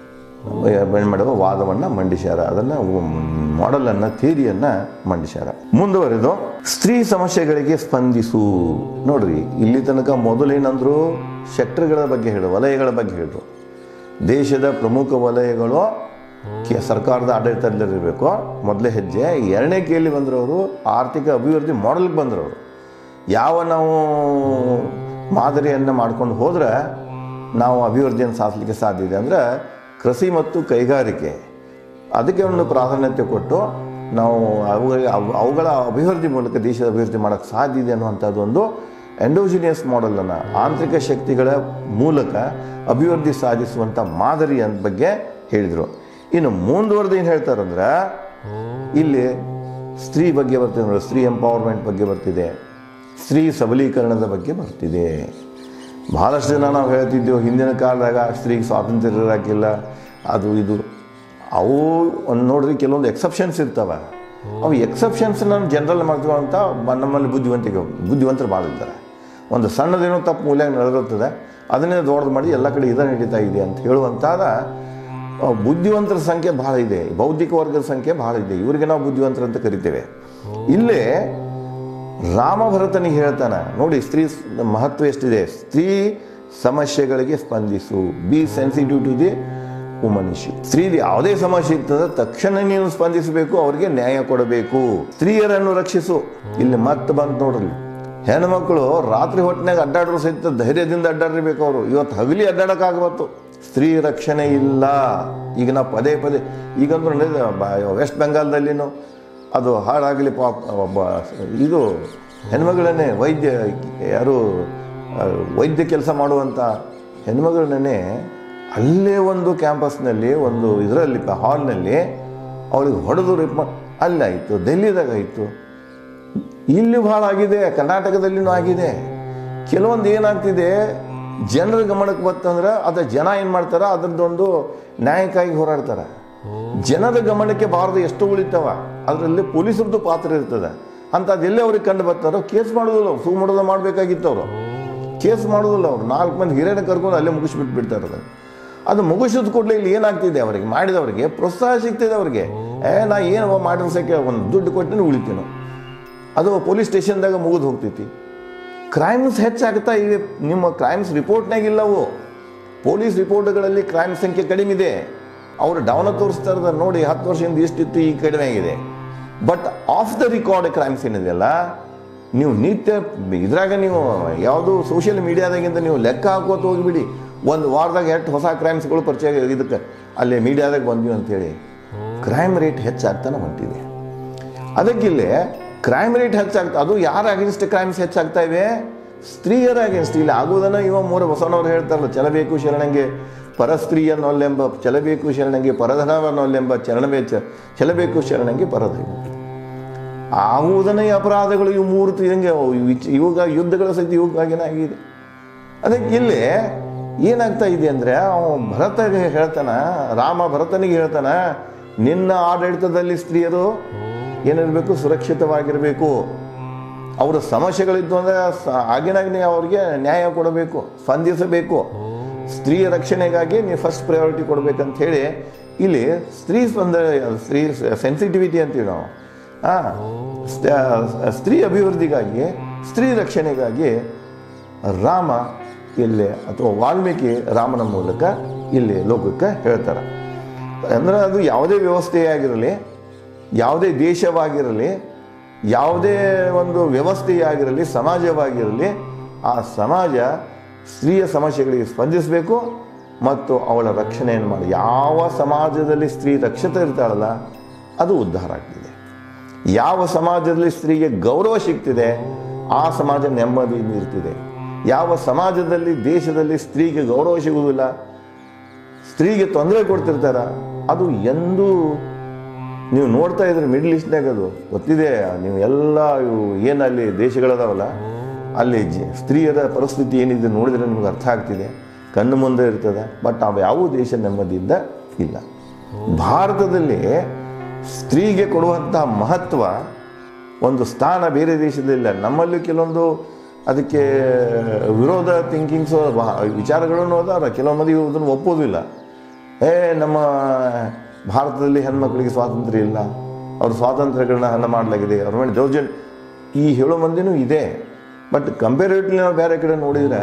ಏನು ಮಾಡುವ ವಾದವನ್ನು ಮಂಡಿಸ್ಯಾರ ಅದನ್ನು ಮಾಡೆಲನ್ನು ಥಿಯರಿಯನ್ನು ಮಂಡಿಸ್ಯಾರ ಮುಂದುವರೆದು ಸ್ತ್ರೀ ಸಮಸ್ಯೆಗಳಿಗೆ ಸ್ಪಂದಿಸು ನೋಡ್ರಿ ಇಲ್ಲಿ ತನಕ ಮೊದಲೇನಂದ್ರು ಸೆಕ್ಟರ್ಗಳ ಬಗ್ಗೆ ಹೇಳು ವಲಯಗಳ ಬಗ್ಗೆ ಹೇಳಿದ್ರು ದೇಶದ ಪ್ರಮುಖ ವಲಯಗಳು ಕೆ ಸರ್ಕಾರದ ಆಡಳಿತದಲ್ಲಿರಬೇಕು ಮೊದಲೇ ಹೆಜ್ಜೆ ಎರಡನೇ ಕೇಳಿ ಬಂದರವರು ಆರ್ಥಿಕ ಅಭಿವೃದ್ಧಿ ಮಾಡಲ್ಗೆ ಬಂದರವರು ಯಾವ ನಾವು ಮಾದರಿಯನ್ನು ಮಾಡ್ಕೊಂಡು ಹೋದ್ರೆ ನಾವು ಅಭಿವೃದ್ಧಿಯನ್ನು ಸಾಧಿಸಲಿಕ್ಕೆ ಸಾಧ್ಯ ಇದೆ ಅಂದರೆ ಕೃಷಿ ಮತ್ತು ಕೈಗಾರಿಕೆ ಅದಕ್ಕೆ ಒಂದು ಪ್ರಾಧಾನ್ಯತೆ ಕೊಟ್ಟು ನಾವು ಅವುಗಳ ಅವು- ಅವುಗಳ ಅಭಿವೃದ್ಧಿ ಮೂಲಕ ದೇಶದ ಅಭಿವೃದ್ಧಿ ಮಾಡೋಕ್ಕೆ ಸಾಧ್ಯ ಇದೆ ಅನ್ನುವಂಥದ್ದು ಒಂದು ಎಂಡೋಜಿನಿಯಸ್ ಮಾಡೆಲನ್ನು ಆಂತರಿಕ ಶಕ್ತಿಗಳ ಮೂಲಕ ಅಭಿವೃದ್ಧಿ ಸಾಧಿಸುವಂಥ ಮಾದರಿ ಅಂತ ಬಗ್ಗೆ ಹೇಳಿದರು ಇನ್ನು ಮುಂದುವರೆದು ಏನು ಹೇಳ್ತಾರಂದ್ರೆ ಇಲ್ಲಿ ಸ್ತ್ರೀ ಬಗ್ಗೆ ಬರ್ತಿದೆ ನೋಡಿ ಸ್ತ್ರೀ ಎಂಪವರ್ಮೆಂಟ್ ಬಗ್ಗೆ ಬರ್ತಿದೆ ಸ್ತ್ರೀ ಸಬಲೀಕರಣದ ಬಗ್ಗೆ ಬರ್ತಿದೆ ಭಾಳಷ್ಟು ಜನ ನಾವು ಹೇಳ್ತಿದ್ದೆವು ಹಿಂದಿನ ಕಾಲದಾಗ ಸ್ತ್ರೀಗೆ ಸ್ವಾತಂತ್ರ್ಯ ಇರೋಕ್ಕಿಲ್ಲ ಅದು ಇದು ಅವು ಒಂದು ನೋಡ್ರಿ ಕೆಲವೊಂದು ಎಕ್ಸೆಪ್ಷನ್ಸ್ ಇರ್ತವೆ ಅವು ಎಕ್ಸೆಪ್ಷನ್ಸ್ ನಾನು ಜನರಲ್ ಮಾಡ್ತೀವಿ ಅಂತ ಬ- ನಮ್ಮಲ್ಲಿ ಬುದ್ಧಿವಂತಿಕೆ ಬುದ್ಧಿವಂತರು ಭಾಳ ಇದ್ದಾರೆ ಒಂದು ಸಣ್ಣದೇನೋ ತಪ್ಪು ಮೂಲ್ಯ ನಡೆದಿರ್ತದೆ ಅದನ್ನೇ ದೊಡ್ಡದು ಮಾಡಿ ಎಲ್ಲ ಕಡೆ ಇದೇ ನಡೀತಾ ಇದೆ ಅಂತ ಹೇಳುವಂತಾದ ಆ, ಬುದ್ಧಿವಂತರ ಸಂಖ್ಯೆ ಬಹಳ ಇದೆ ಬೌದ್ಧಿಕ ವರ್ಗದ ಸಂಖ್ಯೆ ಬಹಳ ಇದೆ ಇವರಿಗೆ ನಾವು ಬುದ್ಧಿವಂತರು ಅಂತ ಕರಿತೇವೆ ಇಲ್ಲೇ ರಾಮಭರತನಿಗೆ ಹೇಳ್ತಾನೆ ನೋಡಿ ಸ್ತ್ರೀ ಸ್- ಮಹತ್ವ ಎಷ್ಟಿದೆ ಸ್ತ್ರೀ ಸಮಸ್ಯೆಗಳಿಗೆ ಸ್ಪಂದಿಸು be sensitive to the woman issue ಸ್ತ್ರೀ ಯಾವುದೇ ಸಮಸ್ಯೆ ಇರ್ತದೆ ತಕ್ಷಣ ನೀನು ಸ್ಪಂದಿಸಬೇಕು ಅವರಿಗೆ ನ್ಯಾಯ ಕೊಡಬೇಕು ಸ್ತ್ರೀಯರನ್ನು ರಕ್ಷಿಸು ಇಲ್ಲಿ ಮತ್ತೆ ಬಂತು ನೋಡ್ರಿ ಹೆಣ್ಮಕ್ಳು ರಾತ್ರಿ ಹೊತ್ತಿನಾಗ ಅಡ್ಡಾಡ್ರು ಸಹಿತ ಧೈರ್ಯದಿಂದ ಅಡ್ಡಾಡಿರ್ಬೇಕು ಅವರು ಇವತ್ತು ಹಗಲಿ ಅಡ್ಡಾಡಕ್ಕಾಗಬತ್ತು ಸ್ತ್ರೀ ರಕ್ಷಣೆ ಇಲ್ಲ ಈಗ ನಾವು ಪದೇ ಪದೇ ಈಗಂದ್ರೂ ನಡೆದ ಬ- ವೆಸ್ಟ್ ಬೆಂಗಾಲ್ದಲ್ಲಿನೂ ಅದು ಹಾಳಾಗಲಿ ಪಾಪ ಒಬ್ಬ ಇದು ಹೆಣ್ಮಗಳನ್ನೇ ವೈದ್ಯ ಯಾರು ಆ, ವೈದ್ಯ ಕೆಲಸ ಮಾಡುವಂಥ ಹೆಣ್ಮಗಳನ್ನೇ ಅಲ್ಲೇ ಒಂದು ಕ್ಯಾಂಪಸ್ನಲ್ಲಿ ಒಂದು ಇದರಲ್ಲಿ ಹಾಲ್ನಲ್ಲಿ ಅವಳಿಗೆ ಹೊಡೆದು ರೇಪ್ ಮಾಡಿ ಅಲ್ಲಾಯಿತು ಡೆಲ್ಲಿದಾಗ ಆಯಿತು ಇಲ್ಲಿ ಭಾಳ ಆಗಿದೆ ಕರ್ನಾಟಕದಲ್ಲಿನೂ ಆಗಿದೆ ಕೆಲವೊಂದು ಏನಾಗ್ತಿದೆ ಜನರ ಗಮನಕ್ಕೆ ಬರ್ತಂದ್ರೆ ಅದು ಜನ ಏನು ಮಾಡ್ತಾರ ಅದ್ರದ್ದೊಂದು ನ್ಯಾಯಕ್ಕಾಗಿ ಹೋರಾಡ್ತಾರೆ ಜನರ ಗಮನಕ್ಕೆ ಬಾರದು ಎಷ್ಟು ಉಳಿತಾವ ಅದರಲ್ಲಿ ಪೊಲೀಸರದ್ದು ಪಾತ್ರ ಇರ್ತದೆ ಅಂಥದ್ದು ಎಲ್ಲೇ ಅವ್ರಿಗೆ ಕಂಡು ಬರ್ತಾರೋ ಕೇಸ್ ಮಾಡೋದಿಲ್ಲ ಅವ್ರು ಸೂ ಮಾಡೋದು ಮಾಡಬೇಕಾಗಿತ್ತು ಅವರು ಕೇಸ್ ಮಾಡೋದಿಲ್ಲ ಅವರು ನಾಲ್ಕು ಮಂದಿ ಹಿರಿಯರ ಕರ್ಕೊಂಡು ಅಲ್ಲೇ ಮುಗಿಸ್ಬಿಟ್ಟು ಬಿಡ್ತಾರೆ ಅದನ್ನು ಅದು ಮುಗಿಸಿದ ಕೂಡಲೇ ಇಲ್ಲಿ ಏನಾಗ್ತಿದೆ ಅವರಿಗೆ ಮಾಡಿದವರಿಗೆ ಪ್ರೋತ್ಸಾಹ ಸಿಗ್ತಿದೆ ಅವರಿಗೆ ಏ ನಾ ಏನು ಮಾಡಿರ್ಸಕ್ಕೆ ಒಂದು ದುಡ್ಡು ಕೊಟ್ಟಿನ ಉಳಿತೀನೋ ಅದು ಪೊಲೀಸ್ ಸ್ಟೇಷನ್ದಾಗ ಮುಗಿದು ಹೋಗ್ತೈತಿ ಕ್ರೈಮ್ಸ್ ಹೆಚ್ಚಾಗ್ತಾ ಇವೆ ನಿಮ್ಮ ಕ್ರೈಮ್ಸ್ ರಿಪೋರ್ಟ್ನಾಗ ಇಲ್ಲವು ಪೊಲೀಸ್ ರಿಪೋರ್ಟ್ಗಳಲ್ಲಿ ಕ್ರೈಮ್ ಸಂಖ್ಯೆ ಕಡಿಮೆ ಇದೆ ಅವರು ಡೌನ ತೋರಿಸ್ತಾ ಇರೋದು ನೋಡಿ ಹತ್ತು ವರ್ಷದಿಂದ ಇಷ್ಟಿತ್ತು ಈಗ ಕಡಿಮೆ ಆಗಿದೆ but of the record crimes ಏನಿದೆಯಲ್ಲ ನೀವು ನಿತ್ಯ ಇದ್ರಾಗ ನೀವು ಯಾವುದು ಸೋಷಿಯಲ್ ಮೀಡಿಯಾದಾಗಿಂದ ನೀವು ಲೆಕ್ಕ ಹಾಕೋತ ಹೋಗಿಬಿಡಿ ಒಂದು ವಾರದಾಗ ಎಷ್ಟು ಹೊಸ ಕ್ರೈಮ್ಸ್ಗಳು ಪರಿಚಯ ಇದಕ್ಕೆ ಅಲ್ಲಿ ಮೀಡಿಯಾದಾಗ ಬಂದ್ವಿ ಅಂತೇಳಿ ಕ್ರೈಮ್ ರೇಟ್ ಹೆಚ್ಚಾಗ್ತಾನೆ ಹೊಂಟಿದೆ ಅದಕ್ಕಿಲ್ಲಿ ಕ್ರೈಮ್ ರೇಟ್ ಹೆಚ್ಚಾಗ್ತಾ ಅದು ಯಾರ ಅಗೇನ್ಸ್ಟ್ ಕ್ರೈಮ್ಸ್ ಹೆಚ್ಚಾಗ್ತಾ ಇವೆ ಸ್ತ್ರೀಯರ ಅಗೇನ್ಸ್ಟ್ ಇಲ್ಲಿ ಆಗುವುದನ್ನು ಇವ ಮೂರು ಬಸವನವ್ರು ಹೇಳ್ತಾರಲ್ಲ ಚಲಬೇಕು ಶರಣಂಗೆ ಪರಸ್ತ್ರೀಯನ್ನೊಲ್ಲೆಂಬ ಚಲಬೇಕು ಶರಣಂಗೆ ಪರಧನವನ್ನೊಲ್ಲೆಂಬ ಚರಣವೇ ಚ ಚಲಬೇಕು ಶರಣಂಗೆ ಪರದೈವ ಆಗುವುದನ್ನ ಈ ಅಪರಾಧಗಳು ಇವು ಮೂರು ತಿಂಗೆ ಇವಾಗ ಯುದ್ಧಗಳ ಸಹಿತ ಇವಾಗೇನಾಗಿದೆ ಅದಕ್ಕೆ ಇಲ್ಲಿ ಏನಾಗ್ತಾ ಇದೆ ಅಂದರೆ ಅವನು ಭರತಗೆ ಹೇಳ್ತಾನ ರಾಮ ಭರತನಿಗೆ ಹೇಳ್ತಾನ ನಿನ್ನ ಆಡಳಿತದಲ್ಲಿ ಸ್ತ್ರೀಯರು ಏನಿರಬೇಕು ಸುರಕ್ಷಿತವಾಗಿರಬೇಕು ಅವರ ಸಮಸ್ಯೆಗಳಿದ್ದು ಅಂದರೆ ಸ- ಆಗಿನಾಗ್ನೇ ಅವ್ರಿಗೆ ನ್ಯಾಯ ಕೊಡಬೇಕು ಸ್ಪಂದಿಸಬೇಕು ಸ್ತ್ರೀಯ ರಕ್ಷಣೆಗಾಗಿ ನೀವು ಫಸ್ಟ್ ಪ್ರಯಾರಿಟಿ ಕೊಡಬೇಕಂತ ಹೇಳಿ ಇಲ್ಲಿ ಸ್ತ್ರೀ ಸ್ಪಂದ ಸ್ತ್ರೀ ಸೆನ್ಸಿಟಿವಿಟಿ ಅಂತೀವಿ ನಾವು ಆ, ಸ್ತ- ಸ್ತ್ರೀ ಅಭಿವೃದ್ಧಿಗಾಗಿ ಸ್ತ್ರೀ ರಕ್ಷಣೆಗಾಗಿ ರಾಮ ಇಲ್ಲಿ ಅಥವಾ ವಾಲ್ಮೀಕಿ ರಾಮನ ಮೂಲಕ ಇಲ್ಲಿ ಲೋಕಕ್ಕೆ ಹೇಳ್ತಾರೆ ಅಂದ್ರೆ ಅದು ಯಾವುದೇ ವ್ಯವಸ್ಥೆ ಆಗಿರಲಿ ಯಾವುದೇ ದೇಶವಾಗಿರಲಿ ಯಾವುದೇ ಒಂದು ವ್ಯವಸ್ಥೆಯಾಗಿರಲಿ ಸಮಾಜವಾಗಿರಲಿ ಆ ಸಮಾಜ ಸ್ತ್ರೀಯ ಸಮಸ್ಯೆಗಳಿಗೆ ಸ್ಪಂದಿಸಬೇಕು ಮತ್ತು ಅವಳ ರಕ್ಷಣೆಯನ್ನು ಮಾಡಿ ಯಾವ ಸಮಾಜದಲ್ಲಿ ಸ್ತ್ರೀ ರಕ್ಷತೆ ಇರ್ತಾಳಲ್ಲ ಅದು ಉದ್ಧಾರ ಆಗ್ತಿದೆ ಯಾವ ಸಮಾಜದಲ್ಲಿ ಸ್ತ್ರೀಗೆ ಗೌರವ ಸಿಗ್ತಿದೆ ಆ ಸಮಾಜ ನೆಮ್ಮದಿಯಿಂದ ಇರ್ತಿದೆ ಯಾವ ಸಮಾಜದಲ್ಲಿ ದೇಶದಲ್ಲಿ ಸ್ತ್ರೀಗೆ ಗೌರವ ಸಿಗುವುದಿಲ್ಲ ಸ್ತ್ರೀಗೆ ತೊಂದರೆ ಕೊಡ್ತಿರ್ತಾರ ಅದು ಎಂದೂ ನೀವು ನೋಡ್ತಾ ಇದ್ರೆ ಮಿಡ್ಲ್ ಈಸ್ಟ್ನಾಗ ಅದು ಗೊತ್ತಿದೆ ನೀವು ಎಲ್ಲ ಇವು ಏನಲ್ಲಿ ದೇಶಗಳದಾವಲ್ಲ ಅಲ್ಲಿ ಜ ಸ್ತ್ರೀಯರ ಪರಿಸ್ಥಿತಿ ಏನಿದೆ ನೋಡಿದ್ರೆ ನಿಮ್ಗೆ ಅರ್ಥ ಆಗ್ತಿದೆ ಕಣ್ಣು ಮುಂದೆ ಇರ್ತದೆ ಬಟ್ ಅವು ಯಾವ ದೇಶ ನೆಮ್ಮದಿಯಿಂದ ಇಲ್ಲ ಭಾರತದಲ್ಲಿ ಸ್ತ್ರೀಗೆ ಕೊಡುವಂತಹ ಮಹತ್ವ ಒಂದು ಸ್ಥಾನ ಬೇರೆ ದೇಶದಲ್ಲಿಲ್ಲ ನಮ್ಮಲ್ಲಿ ಕೆಲವೊಂದು ಅದಕ್ಕೆ ವಿರೋಧ ಥಿಂಕಿಂಗ್ಸು ವಿಚಾರಗಳನ್ನು ಅದಾರ ಕೆಲವು ಮಂದಿ ಇದನ್ನು ಒಪ್ಪೋದಿಲ್ಲ ಏ ನಮ್ಮ ಭಾರತದಲ್ಲಿ ಹೆಣ್ಮಕ್ಳಿಗೆ ಸ್ವಾತಂತ್ರ್ಯ ಇಲ್ಲ ಅವ್ರ ಸ್ವಾತಂತ್ರ್ಯಗಳನ್ನ ಹಣ ಮಾಡಲಾಗಿದೆ ಅವ್ರ ಮೇಲೆ ದೌರ್ಜನ್ಯ ಈ ಹೇಳೋ ಮಂದಿನೂ ಇದೆ ಬಟ್ ಕಂಪೇರಿಟಿವ್ಲಿ ನಾವು ಬೇರೆ ಕಡೆ ನೋಡಿದರೆ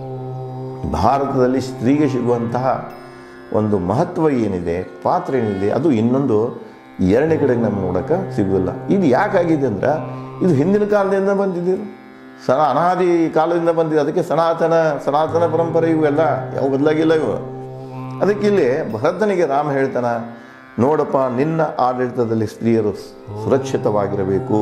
ಭಾರತದಲ್ಲಿ ಸ್ತ್ರೀಗೆ ಸಿಗುವಂತಹ ಒಂದು ಮಹತ್ವ ಏನಿದೆ ಪಾತ್ರ ಏನಿದೆ ಅದು ಇನ್ನೊಂದು ಎರಡನೇ ಕಡೆಗೆ ನಮ್ಗೆ ನೋಡೋಕೆ ಸಿಗೋಲ್ಲ ಇದು ಯಾಕಾಗಿದೆ ಅಂದ್ರೆ ಇದು ಹಿಂದಿನ ಕಾಲದಿಂದ ಬಂದಿದೆ ಸನ ಅನಾದಿ ಕಾಲದಿಂದ ಬಂದಿದೆ ಅದಕ್ಕೆ ಸನಾತನ ಸನಾತನ ಪರಂಪರೆ ಇವೆಲ್ಲ ಯಾವ ಬದಲಾಗಿಲ್ಲ ಇವು ಅದಕ್ಕೆ ಇಲ್ಲಿ ಭರತನಿಗೆ ರಾಮ ಹೇಳ್ತಾನ ನೋಡಪ್ಪ ನಿನ್ನ ಆಡಳಿತದಲ್ಲಿ ಸ್ತ್ರೀಯರು ಸುರಕ್ಷಿತವಾಗಿರಬೇಕು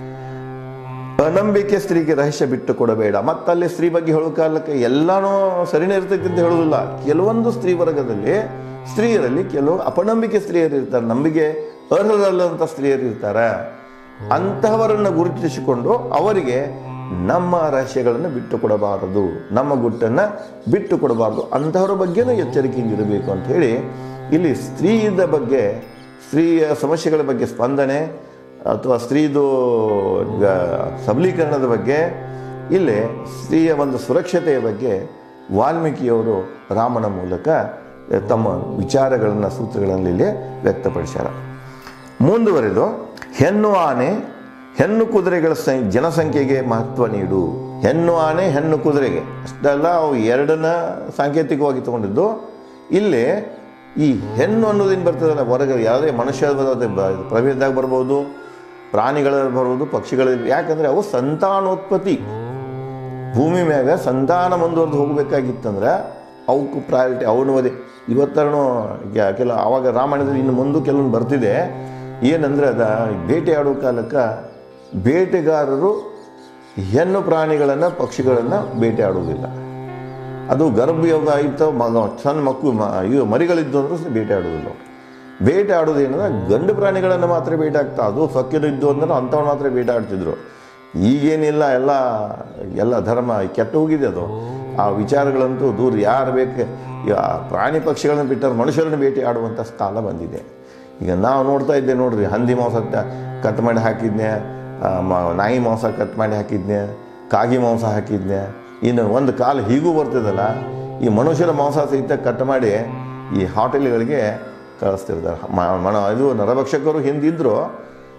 ಅನಂಬಿಕೆ ಸ್ತ್ರೀಗೆ ರಹಸ್ಯ ಬಿಟ್ಟು ಕೊಡಬೇಡ ಮತ್ತಲ್ಲಿ ಸ್ತ್ರೀ ಬಗ್ಗೆ ಹೇಳೋ ಕಾಲಕ್ಕೆ ಎಲ್ಲಾನು ಸರಿನೇ ಇರ್ತೈತಿ ಅಂತ ಹೇಳೋದಿಲ್ಲ ಕೆಲವೊಂದು ಸ್ತ್ರೀ ವರ್ಗದಲ್ಲಿ ಸ್ತ್ರೀಯರಲ್ಲಿ ಕೆಲವು ಅಪನಂಬಿಕೆ ಸ್ತ್ರೀಯರು ಇರ್ತಾರೆ ನಂಬಿಕೆ ಅರ್ಹರಲ್ಲಂತ ಸ್ತ್ರೀಯರು ಇರ್ತಾರೆ ಅಂತಹವರನ್ನು ಗುರುತಿಸಿಕೊಂಡು ಅವರಿಗೆ ನಮ್ಮ ರಹಸ್ಯಗಳನ್ನು ಬಿಟ್ಟು ಕೊಡಬಾರದು ನಮ್ಮ ಗುಟ್ಟನ್ನು ಬಿಟ್ಟು ಕೊಡಬಾರದು ಅಂತಹವರ ಬಗ್ಗೆನೂ ಎಚ್ಚರಿಕೆಯಿಂದ ಇರಬೇಕು ಅಂತ ಹೇಳಿ ಇಲ್ಲಿ ಸ್ತ್ರೀಯದ ಬಗ್ಗೆ ಸ್ತ್ರೀಯ ಸಮಸ್ಯೆಗಳ ಬಗ್ಗೆ ಸ್ಪಂದನೆ ಅಥವಾ ಸ್ತ್ರೀದು ಈಗ ಸಬಲೀಕರಣದ ಬಗ್ಗೆ ಇಲ್ಲಿ ಸ್ತ್ರೀಯ ಒಂದು ಸುರಕ್ಷತೆಯ ಬಗ್ಗೆ ವಾಲ್ಮೀಕಿಯವರು ರಾಮನ ಮೂಲಕ ತಮ್ಮ ವಿಚಾರಗಳನ್ನು ಸೂತ್ರಗಳನ್ನು ಇಲ್ಲಿ ವ್ಯಕ್ತಪಡಿಸ್ಯಾರ ಮುಂದುವರೆದು ಹೆಣ್ಣು ಆನೆ ಹೆಣ್ಣು ಕುದುರೆಗಳ ಸಂ- ಜನಸಂಖ್ಯೆಗೆ ಮಹತ್ವ ನೀಡು ಹೆಣ್ಣು ಆನೆ ಹೆಣ್ಣು ಕುದುರೆಗೆ ಅಷ್ಟೆಲ್ಲ ಅವು ಎರಡನ್ನ ಸಾಂಕೇತಿಕವಾಗಿ ತಗೊಂಡಿದ್ದು ಇಲ್ಲಿ ಈ ಹೆಣ್ಣು ಅನ್ನೋದೇನು ಬರ್ತದಲ್ಲ ಹೊರಗೆ ಯಾವುದೇ ಮನುಷ್ಯ ಪ್ರಭೇದದಾಗ ಬರ್ಬೋದು ಪ್ರಾಣಿಗಳ ಬರ್ಬೋದು ಪಕ್ಷಿಗಳ ಯಾಕಂದರೆ ಅವು ಸಂತಾನೋತ್ಪತ್ತಿ ಭೂಮಿ ಮ್ಯಾಗ ಸಂತಾನ ಮುಂದುವರೆದು ಹೋಗಬೇಕಾಗಿತ್ತಂದ್ರೆ ಅವಕ್ಕೂ ಪ್ರಯಾರಿಟಿ ಅವನು ಅದೇ ಇವತ್ತರೂ ಕೆಲ ಆವಾಗ ರಾಮಾಯಣದಲ್ಲಿ ಇನ್ನು ಮುಂದೆ ಕೆಲವೊಂದು ಬರ್ತಿದೆ ಏನಂದ್ರೆ ಅದ ಬೇಟೆಯಾಡೋ ಕಾಲಕ್ಕೆ ಬೇಟೆಗಾರರು ಹೆಣ್ಣು ಪ್ರಾಣಿಗಳನ್ನು ಪಕ್ಷಿಗಳನ್ನು ಬೇಟೆಯಾಡುವುದಿಲ್ಲ ಅದು ಗರ್ಭ ಯೋಗ ಆಯಿತು ಮಗ ಸಣ್ಣ ಮಕ್ಕಳು ಮ ಇವು ಮರಿಗಳಿದ್ದು ಅಂದ್ರೆ ಬೇಟೆ ಆಡೋದಿಲ್ಲ ಅವ್ರು. ಬೇಟೆ ಆಡೋದು ಏನಂದ್ರೆ ಗಂಡು ಪ್ರಾಣಿಗಳನ್ನು ಮಾತ್ರ ಬೇಟೆ ಆಗ್ತಾ ಅದು ಸೊಕ್ಕಿದ್ದು ಅಂದ್ರೆ ಅಂಥವ್ರು ಮಾತ್ರ ಬೇಟೆ ಆಡ್ತಿದ್ರು ಈಗೇನಿಲ್ಲ ಎಲ್ಲ ಎಲ್ಲ ಧರ್ಮ ಕೆಟ್ಟು ಹೋಗಿದೆ ಅದು ಆ ವಿಚಾರಗಳಂತೂ ದೂರ ಯಾರು ಬೇಕು ಈ ಆ ಪ್ರಾಣಿ ಪಕ್ಷಿಗಳನ್ನು ಬಿಟ್ಟರೆ ಮನುಷ್ಯರನ್ನು ಭೇಟಿ ಆಡುವಂಥ ಕಾಲ ಬಂದಿದೆ ಈಗ ನಾವು ನೋಡ್ತಾ ಇದ್ದೆ ನೋಡ್ರಿ ಹಂದಿ ಮಾಂಸ ತ- ಕಟ್ ಮಾಡಿ ಹಾಕಿದ್ನೆ ಆ, ಮ- ನಾಯಿ ಮಾಂಸ ಕಟ್ ಮಾಡಿ ಹಾಕಿದ್ನೆ ಕಾಗಿ ಮಾಂಸ ಹಾಕಿದ್ನೆ ಇನ್ನು ಒಂದು ಕಾಲ ಹೀಗೂ ಬರ್ತದಲ್ಲ ಈ ಮನುಷ್ಯರ ಮಾಂಸ ಸಹಿತ ಕಟ್ ಮಾಡಿ ಈ ಹೋಟೆಲ್ಗಳಿಗೆ ಕಳಿಸ್ತಿರ್ತಾರೆ ಮ- ಮನ ಇದು ನರಭಕ್ಷಕರು ಹಿಂದಿದ್ರು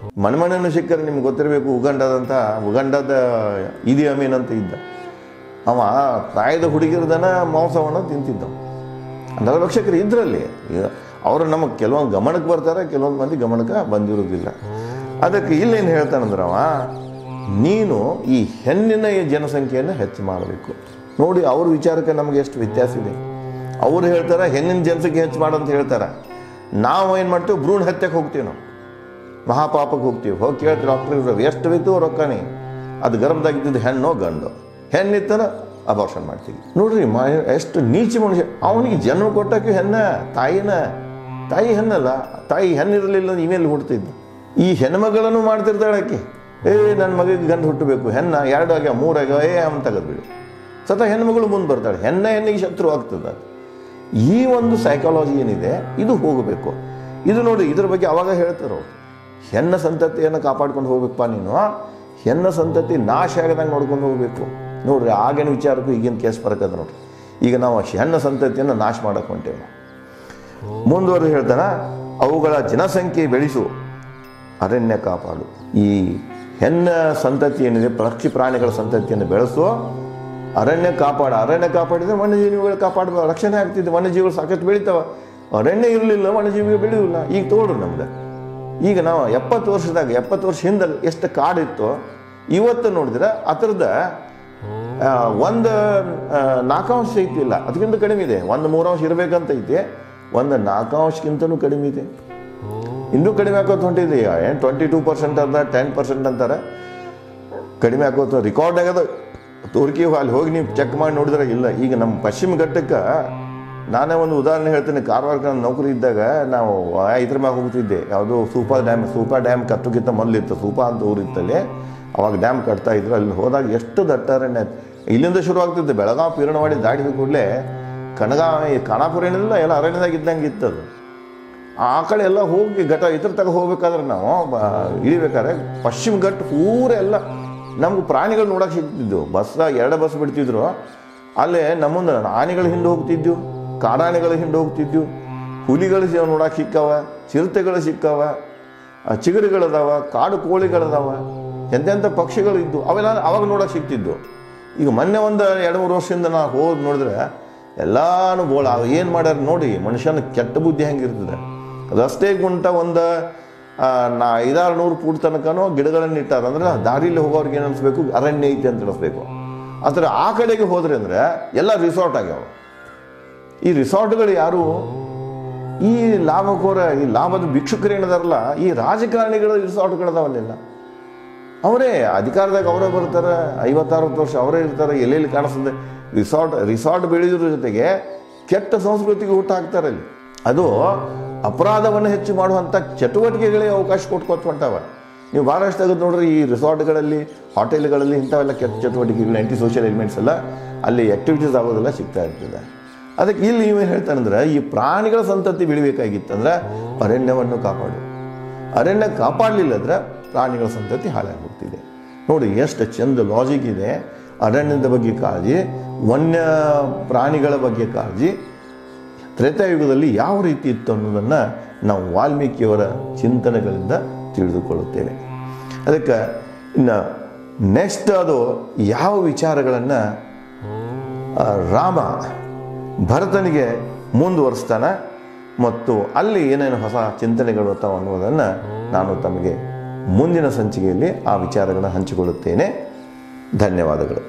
ಮಣ್ಮಣ್ಣನ್ನು ಸಿಕ್ಕರೆ ನಿಮ್ಗೆ ಗೊತ್ತಿರಬೇಕು ಉಗಂಡದಂತ ಉಗಂಡದ ಇದಿ ಅಮೀನ್ ಅಂತ ಇದ್ದ ಅವ ಪ್ರಾಯದ ಹುಡುಗಿರದನ ಮಾಂಸವನ್ನು ತಿಂತಿದ್ದ ನರಭಕ್ಷಕರು ಇದ್ರಲ್ಲಿ ಅವರು ನಮಗೆ ಕೆಲವೊಂದು ಗಮನಕ್ಕೆ ಬರ್ತಾರೆ ಕೆಲವೊಂದು ಮಂದಿ ಗಮನಕ್ಕೆ ಬಂದಿರೋದಿಲ್ಲ ಅದಕ್ಕೆ ಇಲ್ಲೇನು ಹೇಳ್ತಾನಂದ್ರೆ ಅವ ನೀನು ಈ ಹೆಣ್ಣಿನ ಈ ಜನಸಂಖ್ಯೆಯನ್ನು ಹೆಚ್ಚು ಮಾಡಬೇಕು ನೋಡಿ ಅವ್ರ ವಿಚಾರಕ್ಕೆ ನಮಗೆ ಎಷ್ಟು ವ್ಯತ್ಯಾಸ ಇದೆ ಅವ್ರು ಹೇಳ್ತಾರೆ ಹೆಣ್ಣಿನ ಜನಸಂಖ್ಯೆ ಹೆಚ್ಚು ಮಾಡು ಅಂತ ಹೇಳ್ತಾರೆ ನಾವು ಏನು ಮಾಡ್ತೀವಿ ಭ್ರೂಣ ಹತ್ಯಕ್ಕೆ ಹೋಗ್ತೀವಿ ನಾವು ಮಹಾಪಾಪಕ್ಕೆ ಹೋಗ್ತೀವಿ ಹೋಗಿ ಕೇಳ್ತೀವಿ ಡಾಕ್ಟರ್ ಎಷ್ಟು ಬೇಕು ರೊಕ್ಕನೇ ಅದು ಗರ್ಭದಾಗಿದ್ದು ಹೆಣ್ಣೋ ಗಂಡು ಹೆಣ್ಣಿತ್ತನ ಅಬಾರ್ಷನ್ ಮಾಡ್ತೀವಿ ನೋಡ್ರಿ ಮ ಎಷ್ಟು ನೀಚ ಮನುಷ್ಯ ಅವನಿಗೆ ಜನ್ಮ ಕೊಟ್ಟಕ್ಕೆ ಹೆಣ್ಣ ತಾಯಿನ ತಾಯಿ ಹೆಣ್ಣಲ್ಲ ತಾಯಿ ಹೆಣ್ಣಿರಲಿಲ್ಲ ಇಮೇಲೆ ಹುಡ್ತಿದ್ದ ಈ ಹೆಣ್ಮಗಳನ್ನು ಮಾಡ್ತಿರ್ತಾಳೆ ಆಕೆ ಏ ನನ್ನ ಮಗಿಗೆ ಗಂಡು ಹುಟ್ಟಬೇಕು ಹೆಣ್ಣ ಎರಡು ಆಗ್ಯಾವ ಮೂರು ಆಗ್ಯಾವ ಏ ಅವನು ತೆಗೆದ್ಬಿಡು ಸತ ಹೆಣ್ಮಗಳು ಮುಂದೆ ಬರ್ತಾಳೆ ಹೆಣ್ಣ ಹೆಣ್ಣಿಗೆ ಶತ್ರು ಆಗ್ತದೆ ಈ ಒಂದು ಸೈಕಾಲಜಿ ಏನಿದೆ ಇದು ಹೋಗಬೇಕು ಇದು ನೋಡಿ ಇದ್ರ ಬಗ್ಗೆ ಅವಾಗ ಹೇಳ್ತಾರೋ ಹೆಣ್ಣ ಸಂತತಿಯನ್ನು ಕಾಪಾಡ್ಕೊಂಡು ಹೋಗ್ಬೇಕಪ್ಪ ನೀನು ಹೆಣ್ಣ ಸಂತತಿ ನಾಶ ಆಗದಂಗೆ ನೋಡ್ಕೊಂಡು ಹೋಗ್ಬೇಕು ನೋಡ್ರಿ ಆಗಿನ ವಿಚಾರಕ್ಕೂ ಈಗಿನ ಕೇಸ್ ಫರಕ್ ಅದ ನೋಡ್ರಿ ಈಗ ನಾವು ಹೆಣ್ಣ ಸಂತತಿಯನ್ನು ನಾಶ ಮಾಡಕ್ಕೆ ಹೊಂಟೇವೆ ನಾವು ಮುಂದುವರೆದು ಹೇಳ್ತಾನ ಅವುಗಳ ಜನಸಂಖ್ಯೆ ಬೆಳೆಸು ಅರಣ್ಯ ಕಾಪಾಡು ಈ ಹೆಣ್ಣ ಸಂತತಿ ಏನಿದೆ ಪಕ್ಷಿ ಪ್ರಾಣಿಗಳ ಸಂತತಿಯನ್ನು ಬೆಳೆಸು ಅರಣ್ಯ ಕಾಪಾಡ ಅರಣ್ಯ ಕಾಪಾಡಿದ್ರೆ ವನ್ಯಜೀವಿಗಳು ಕಾಪಾಡ ರಕ್ಷಣೆ ಆಗ್ತಿದೆ ವನ್ಯಜೀವಿಗಳು ಸಾಕಷ್ಟು ಬೆಳಿತಾವ ಅರಣ್ಯ ಇರಲಿಲ್ಲ ವನ್ಯಜೀವಿಗಳು ಬೆಳೆಯುವುದಿಲ್ಲ ಈಗ ತೋಡ್ರಿ ನಮ್ದು ಈಗ ನಾವು ಎಪ್ಪತ್ತು ವರ್ಷದಾಗ ಎಪ್ಪತ್ತು ವರ್ಷ ಹಿಂದೆ ಎಷ್ಟು ಕಾಡಿತ್ತು ಇವತ್ತು ನೋಡಿದ್ರೆ ಆ ಥರದ ಆ, ಒಂದು ಆ, ನಾಲ್ಕಾಂಶ ಐತಿ ಇಲ್ಲ ಅದಕ್ಕಿಂತ ಕಡಿಮೆ ಇದೆ ಒಂದು ಮೂರಾಂಶ ಇರಬೇಕಂತ ಐತಿ ಒಂದು ನಾಲ್ಕಾಂಶಕ್ಕಿಂತನೂ ಕಡಿಮೆ ಇದೆ ಇನ್ನೂ ಕಡಿಮೆ ಆಕೋತ ಹೊಂಟಿದೆ ಏನು ಟ್ವೆಂಟಿ ಟೂ ಪರ್ಸೆಂಟ್ ಅಂತ ಟೆನ್ ಪರ್ಸೆಂಟ್ ಅಂತಾರೆ ಕಡಿಮೆ ಆಕೋತ ರೆಕಾರ್ಡ್ ಆಗದ ತೋರಿಕೆ ಅಲ್ಲಿ ಹೋಗಿ ನೀವು ಚೆಕ್ ಮಾಡಿ ನೋಡಿದ್ರೆ ಇಲ್ಲ ಈಗ ನಮ್ಮ ಪಶ್ಚಿಮ ಘಟ್ಟಕ್ಕೆ ನಾನೇ ಒಂದು ಉದಾಹರಣೆ ಹೇಳ್ತೀನಿ ಕಾರವಾರಕ್ಕೆ ನಾನು ನೌಕರಿ ಇದ್ದಾಗ ನಾವು ಇದ್ರ ಮ್ಯಾಗ ಹೋಗ್ತಿದ್ದೆ ಯಾವುದೋ ಸೂಪಾ ಡ್ಯಾಮ್ ಸೂಪಾ ಡ್ಯಾಮ್ ಕಟ್ಟೋಕ್ಕಿಂತ ಮೊದಲಿತ್ತು ಸೂಪಾ ಅಂತ ಊರಿತ್ತಲ್ಲಿ ಅವಾಗ ಡ್ಯಾಮ್ ಕಟ್ತಾ ಇದ್ರು ಅಲ್ಲಿ ಹೋದಾಗ ಎಷ್ಟು ದಟ್ಟ ಅರಣ್ಯ ಇತ್ತು. ಇಲ್ಲಿಂದ ಶುರು ಆಗ್ತಿದ್ದೆ ಬೆಳಗಾವಿ ಪೀರಣವಾಡಿ ದಾಟಿದ ಕೂಡಲೇ ಕನಗಾವ ಈ ಖಾನಾಪುರ ಏನಿಲ್ಲ ಎಲ್ಲ ಅರಣ್ಯದಾಗ ಇದ್ದಂಗೆ ಇತ್ತದು ಆ ಕಡೆ ಎಲ್ಲ ಹೋಗಿ ಘಟ ಇದ್ರ ತಗ ಹೋಗ್ಬೇಕಾದ್ರೆ ನಾವು ಬ- ಇಳಿಬೇಕಾದ್ರೆ ಪಶ್ಚಿಮ ಘಟ್ಟ ಪೂರ ಎಲ್ಲ ನಮ್ಗೆ ಪ್ರಾಣಿಗಳು ನೋಡಕ್ಕೆ ಸಿಗ್ತಿದ್ವು ಬಸ್ ಎರಡು ಬಸ್ ಬಿಡ್ತಿದ್ರು ಅಲ್ಲೇ ನಮ್ಮಂದು ಆನೆಗಳ ಹಿಂದೆ ಹೋಗ್ತಿದ್ವು ಕಾಡಾನೆಗಳ ಹಿಂದೆ ಹೋಗ್ತಿದ್ವು ಹುಲಿಗಳು ಸಿ- ನೋಡಕ್ಕೆ ಸಿಕ್ಕವ ಚಿರತೆಗಳು ಸಿಕ್ಕವ ಆ ಚಿಗರಿಗಳದಾವ ಕಾಡು ಕೋಳಿಗಳದಾವ ಎಂತೆಂಥ ಪಕ್ಷಿಗಳು ಇದ್ದು ಅವೆಲ್ಲ ಅವಾಗ ನೋಡಕ್ಕೆ ಸಿಗ್ತಿದ್ವು ಈಗ ಮೊನ್ನೆ ಒಂದು ಎರಡು ಮೂರು ವರ್ಷದಿಂದ ನಾ ಹೋಗಿ ನೋಡಿದ್ರೆ ಎಲ್ಲಾನು ಬೋಳ ಏನು ಮಾಡ್ಯಾರ ನೋಡಿ ಮನುಷ್ಯನ ಕೆಟ್ಟ ಬುದ್ಧಿ ಹೆಂಗಿರ್ತದೆ ರಸ್ತೆ ಗುಂಟ ಒಂದು ಆ, ನಾ ಐದಾರು ನೂರು ಫೂಟ್ ತನಕನೂ ಗಿಡಗಳನ್ನು ಇಟ್ಟಾರ ಅಂದ್ರೆ ದಾರಿಲಿ ಹೋಗೋರ್ಗೆ ಏನು ಅನ್ಸ್ಬೇಕು ಅರಣ್ಯ ಐತಿ ಅಂತ ಅನಿಸ್ಬೇಕು ಆದರೆ ಆ ಕಡೆಗೆ ಹೋದ್ರೆ ಅಂದ್ರೆ ಎಲ್ಲ ರಿಸಾರ್ಟ್ ಆಗ್ಯಾವ ಈ ರಿಸಾರ್ಟ್ಗಳು ಯಾರು ಈ ಲಾಭಕೋರ ಈ ಲಾಭದ ಭಿಕ್ಷುಕರು ಏನಿದಾರಲ್ಲ ಈ ರಾಜಕಾರಣಿಗಳು ರಿಸಾರ್ಟ್ಗಳದಾವಲ್ಲೆಲ್ಲ ಅವರೇ ಅಧಿಕಾರದಾಗ ಅವರೇ ಬರ್ತಾರೆ ಐವತ್ತಾರವತ್ತು ವರ್ಷ ಅವರೇ ಇರ್ತಾರೆ ಎಲ್ಲೆಲ್ಲಿ ಕಾಣಿಸ್ತದೆ ರಿಸಾರ್ಟ್ ರಿಸಾರ್ಟ್ ಬೆಳೆಯೋದ್ರ ಜೊತೆಗೆ ಕೆಟ್ಟ ಸಂಸ್ಕೃತಿಗೆ ಹುಟ್ಟು ಹಾಕ್ತಾರೆ ಅಲ್ಲಿ ಅದು ಅಪರಾಧವನ್ನು ಹೆಚ್ಚು ಮಾಡುವಂಥ ಚಟುವಟಿಕೆಗಳಿಗೆ ಅವಕಾಶ ಕೊಟ್ಕೊತ ಹೊಂಟಾವ ನೀವು ಭಾಳಷ್ಟು ತೆಗೆದು ನೋಡ್ರಿ ಈ ರಿಸಾರ್ಟ್ಗಳಲ್ಲಿ ಹೋಟೆಲ್ಗಳಲ್ಲಿ ಇಂಥವೆಲ್ಲ ಕೆಟ್ಟ ಚಟುವಟಿಕೆಗಳು ಆ್ಯಂಟಿ ಸೋಷಿಯಲ್ ಎಲಿಮೆಂಟ್ಸ್ ಎಲ್ಲ ಅಲ್ಲಿ ಆ್ಯಕ್ಟಿವಿಟೀಸ್ ಆಗೋದೆಲ್ಲ ಸಿಗ್ತಾ ಇರ್ತದೆ ಅದಕ್ಕೆ ಇಲ್ಲಿ ನೀವೇನು ಹೇಳ್ತಾನಂದ್ರೆ ಈ ಪ್ರಾಣಿಗಳ ಸಂತತಿ ಬೆಳಿಬೇಕಾಗಿತ್ತಂದ್ರೆ ಅರಣ್ಯವನ್ನು ಕಾಪಾಡು ಅರಣ್ಯ ಕಾಪಾಡಲಿಲ್ಲ ಅಂದ್ರೆ ಪ್ರಾಣಿಗಳ ಸಂತತಿ ಹಾಳಾಗ್ಬಿಡ್ತಿದೆ ನೋಡಿ ಎಷ್ಟು ಚಂದ ಲಾಜಿಕ್ ಇದೆ ಅರಣ್ಯದ ಬಗ್ಗೆ ಕಾಳಜಿ ವನ್ಯ ಪ್ರಾಣಿಗಳ ಬಗ್ಗೆ ಕಾಳಜಿ ತ್ರೇತಾಯುಗದಲ್ಲಿ ಯಾವ ರೀತಿ ಇತ್ತು ಅನ್ನೋದನ್ನು ನಾವು ವಾಲ್ಮೀಕಿಯವರ ಚಿಂತನೆಗಳಿಂದ ತಿಳಿದುಕೊಳ್ಳುತ್ತೇವೆ ಅದಕ್ಕೆ ಇನ್ನು ನೆಕ್ಸ್ಟ್ ಅದು ಯಾವ ವಿಚಾರಗಳನ್ನು ರಾಮ ಭರತನಿಗೆ ಮುಂದುವರಿಸ್ತಾನೆ ಮತ್ತು ಅಲ್ಲಿ ಏನೇನು ಹೊಸ ಚಿಂತನೆಗಳು ಅಥವಾ ಅನ್ನುವುದನ್ನು ನಾನು ತಮಗೆ ಮುಂದಿನ ಸಂಚಿಕೆಯಲ್ಲಿ ಆ ವಿಚಾರಗಳನ್ನು ಹಂಚಿಕೊಳ್ಳುತ್ತೇನೆ ಧನ್ಯವಾದಗಳು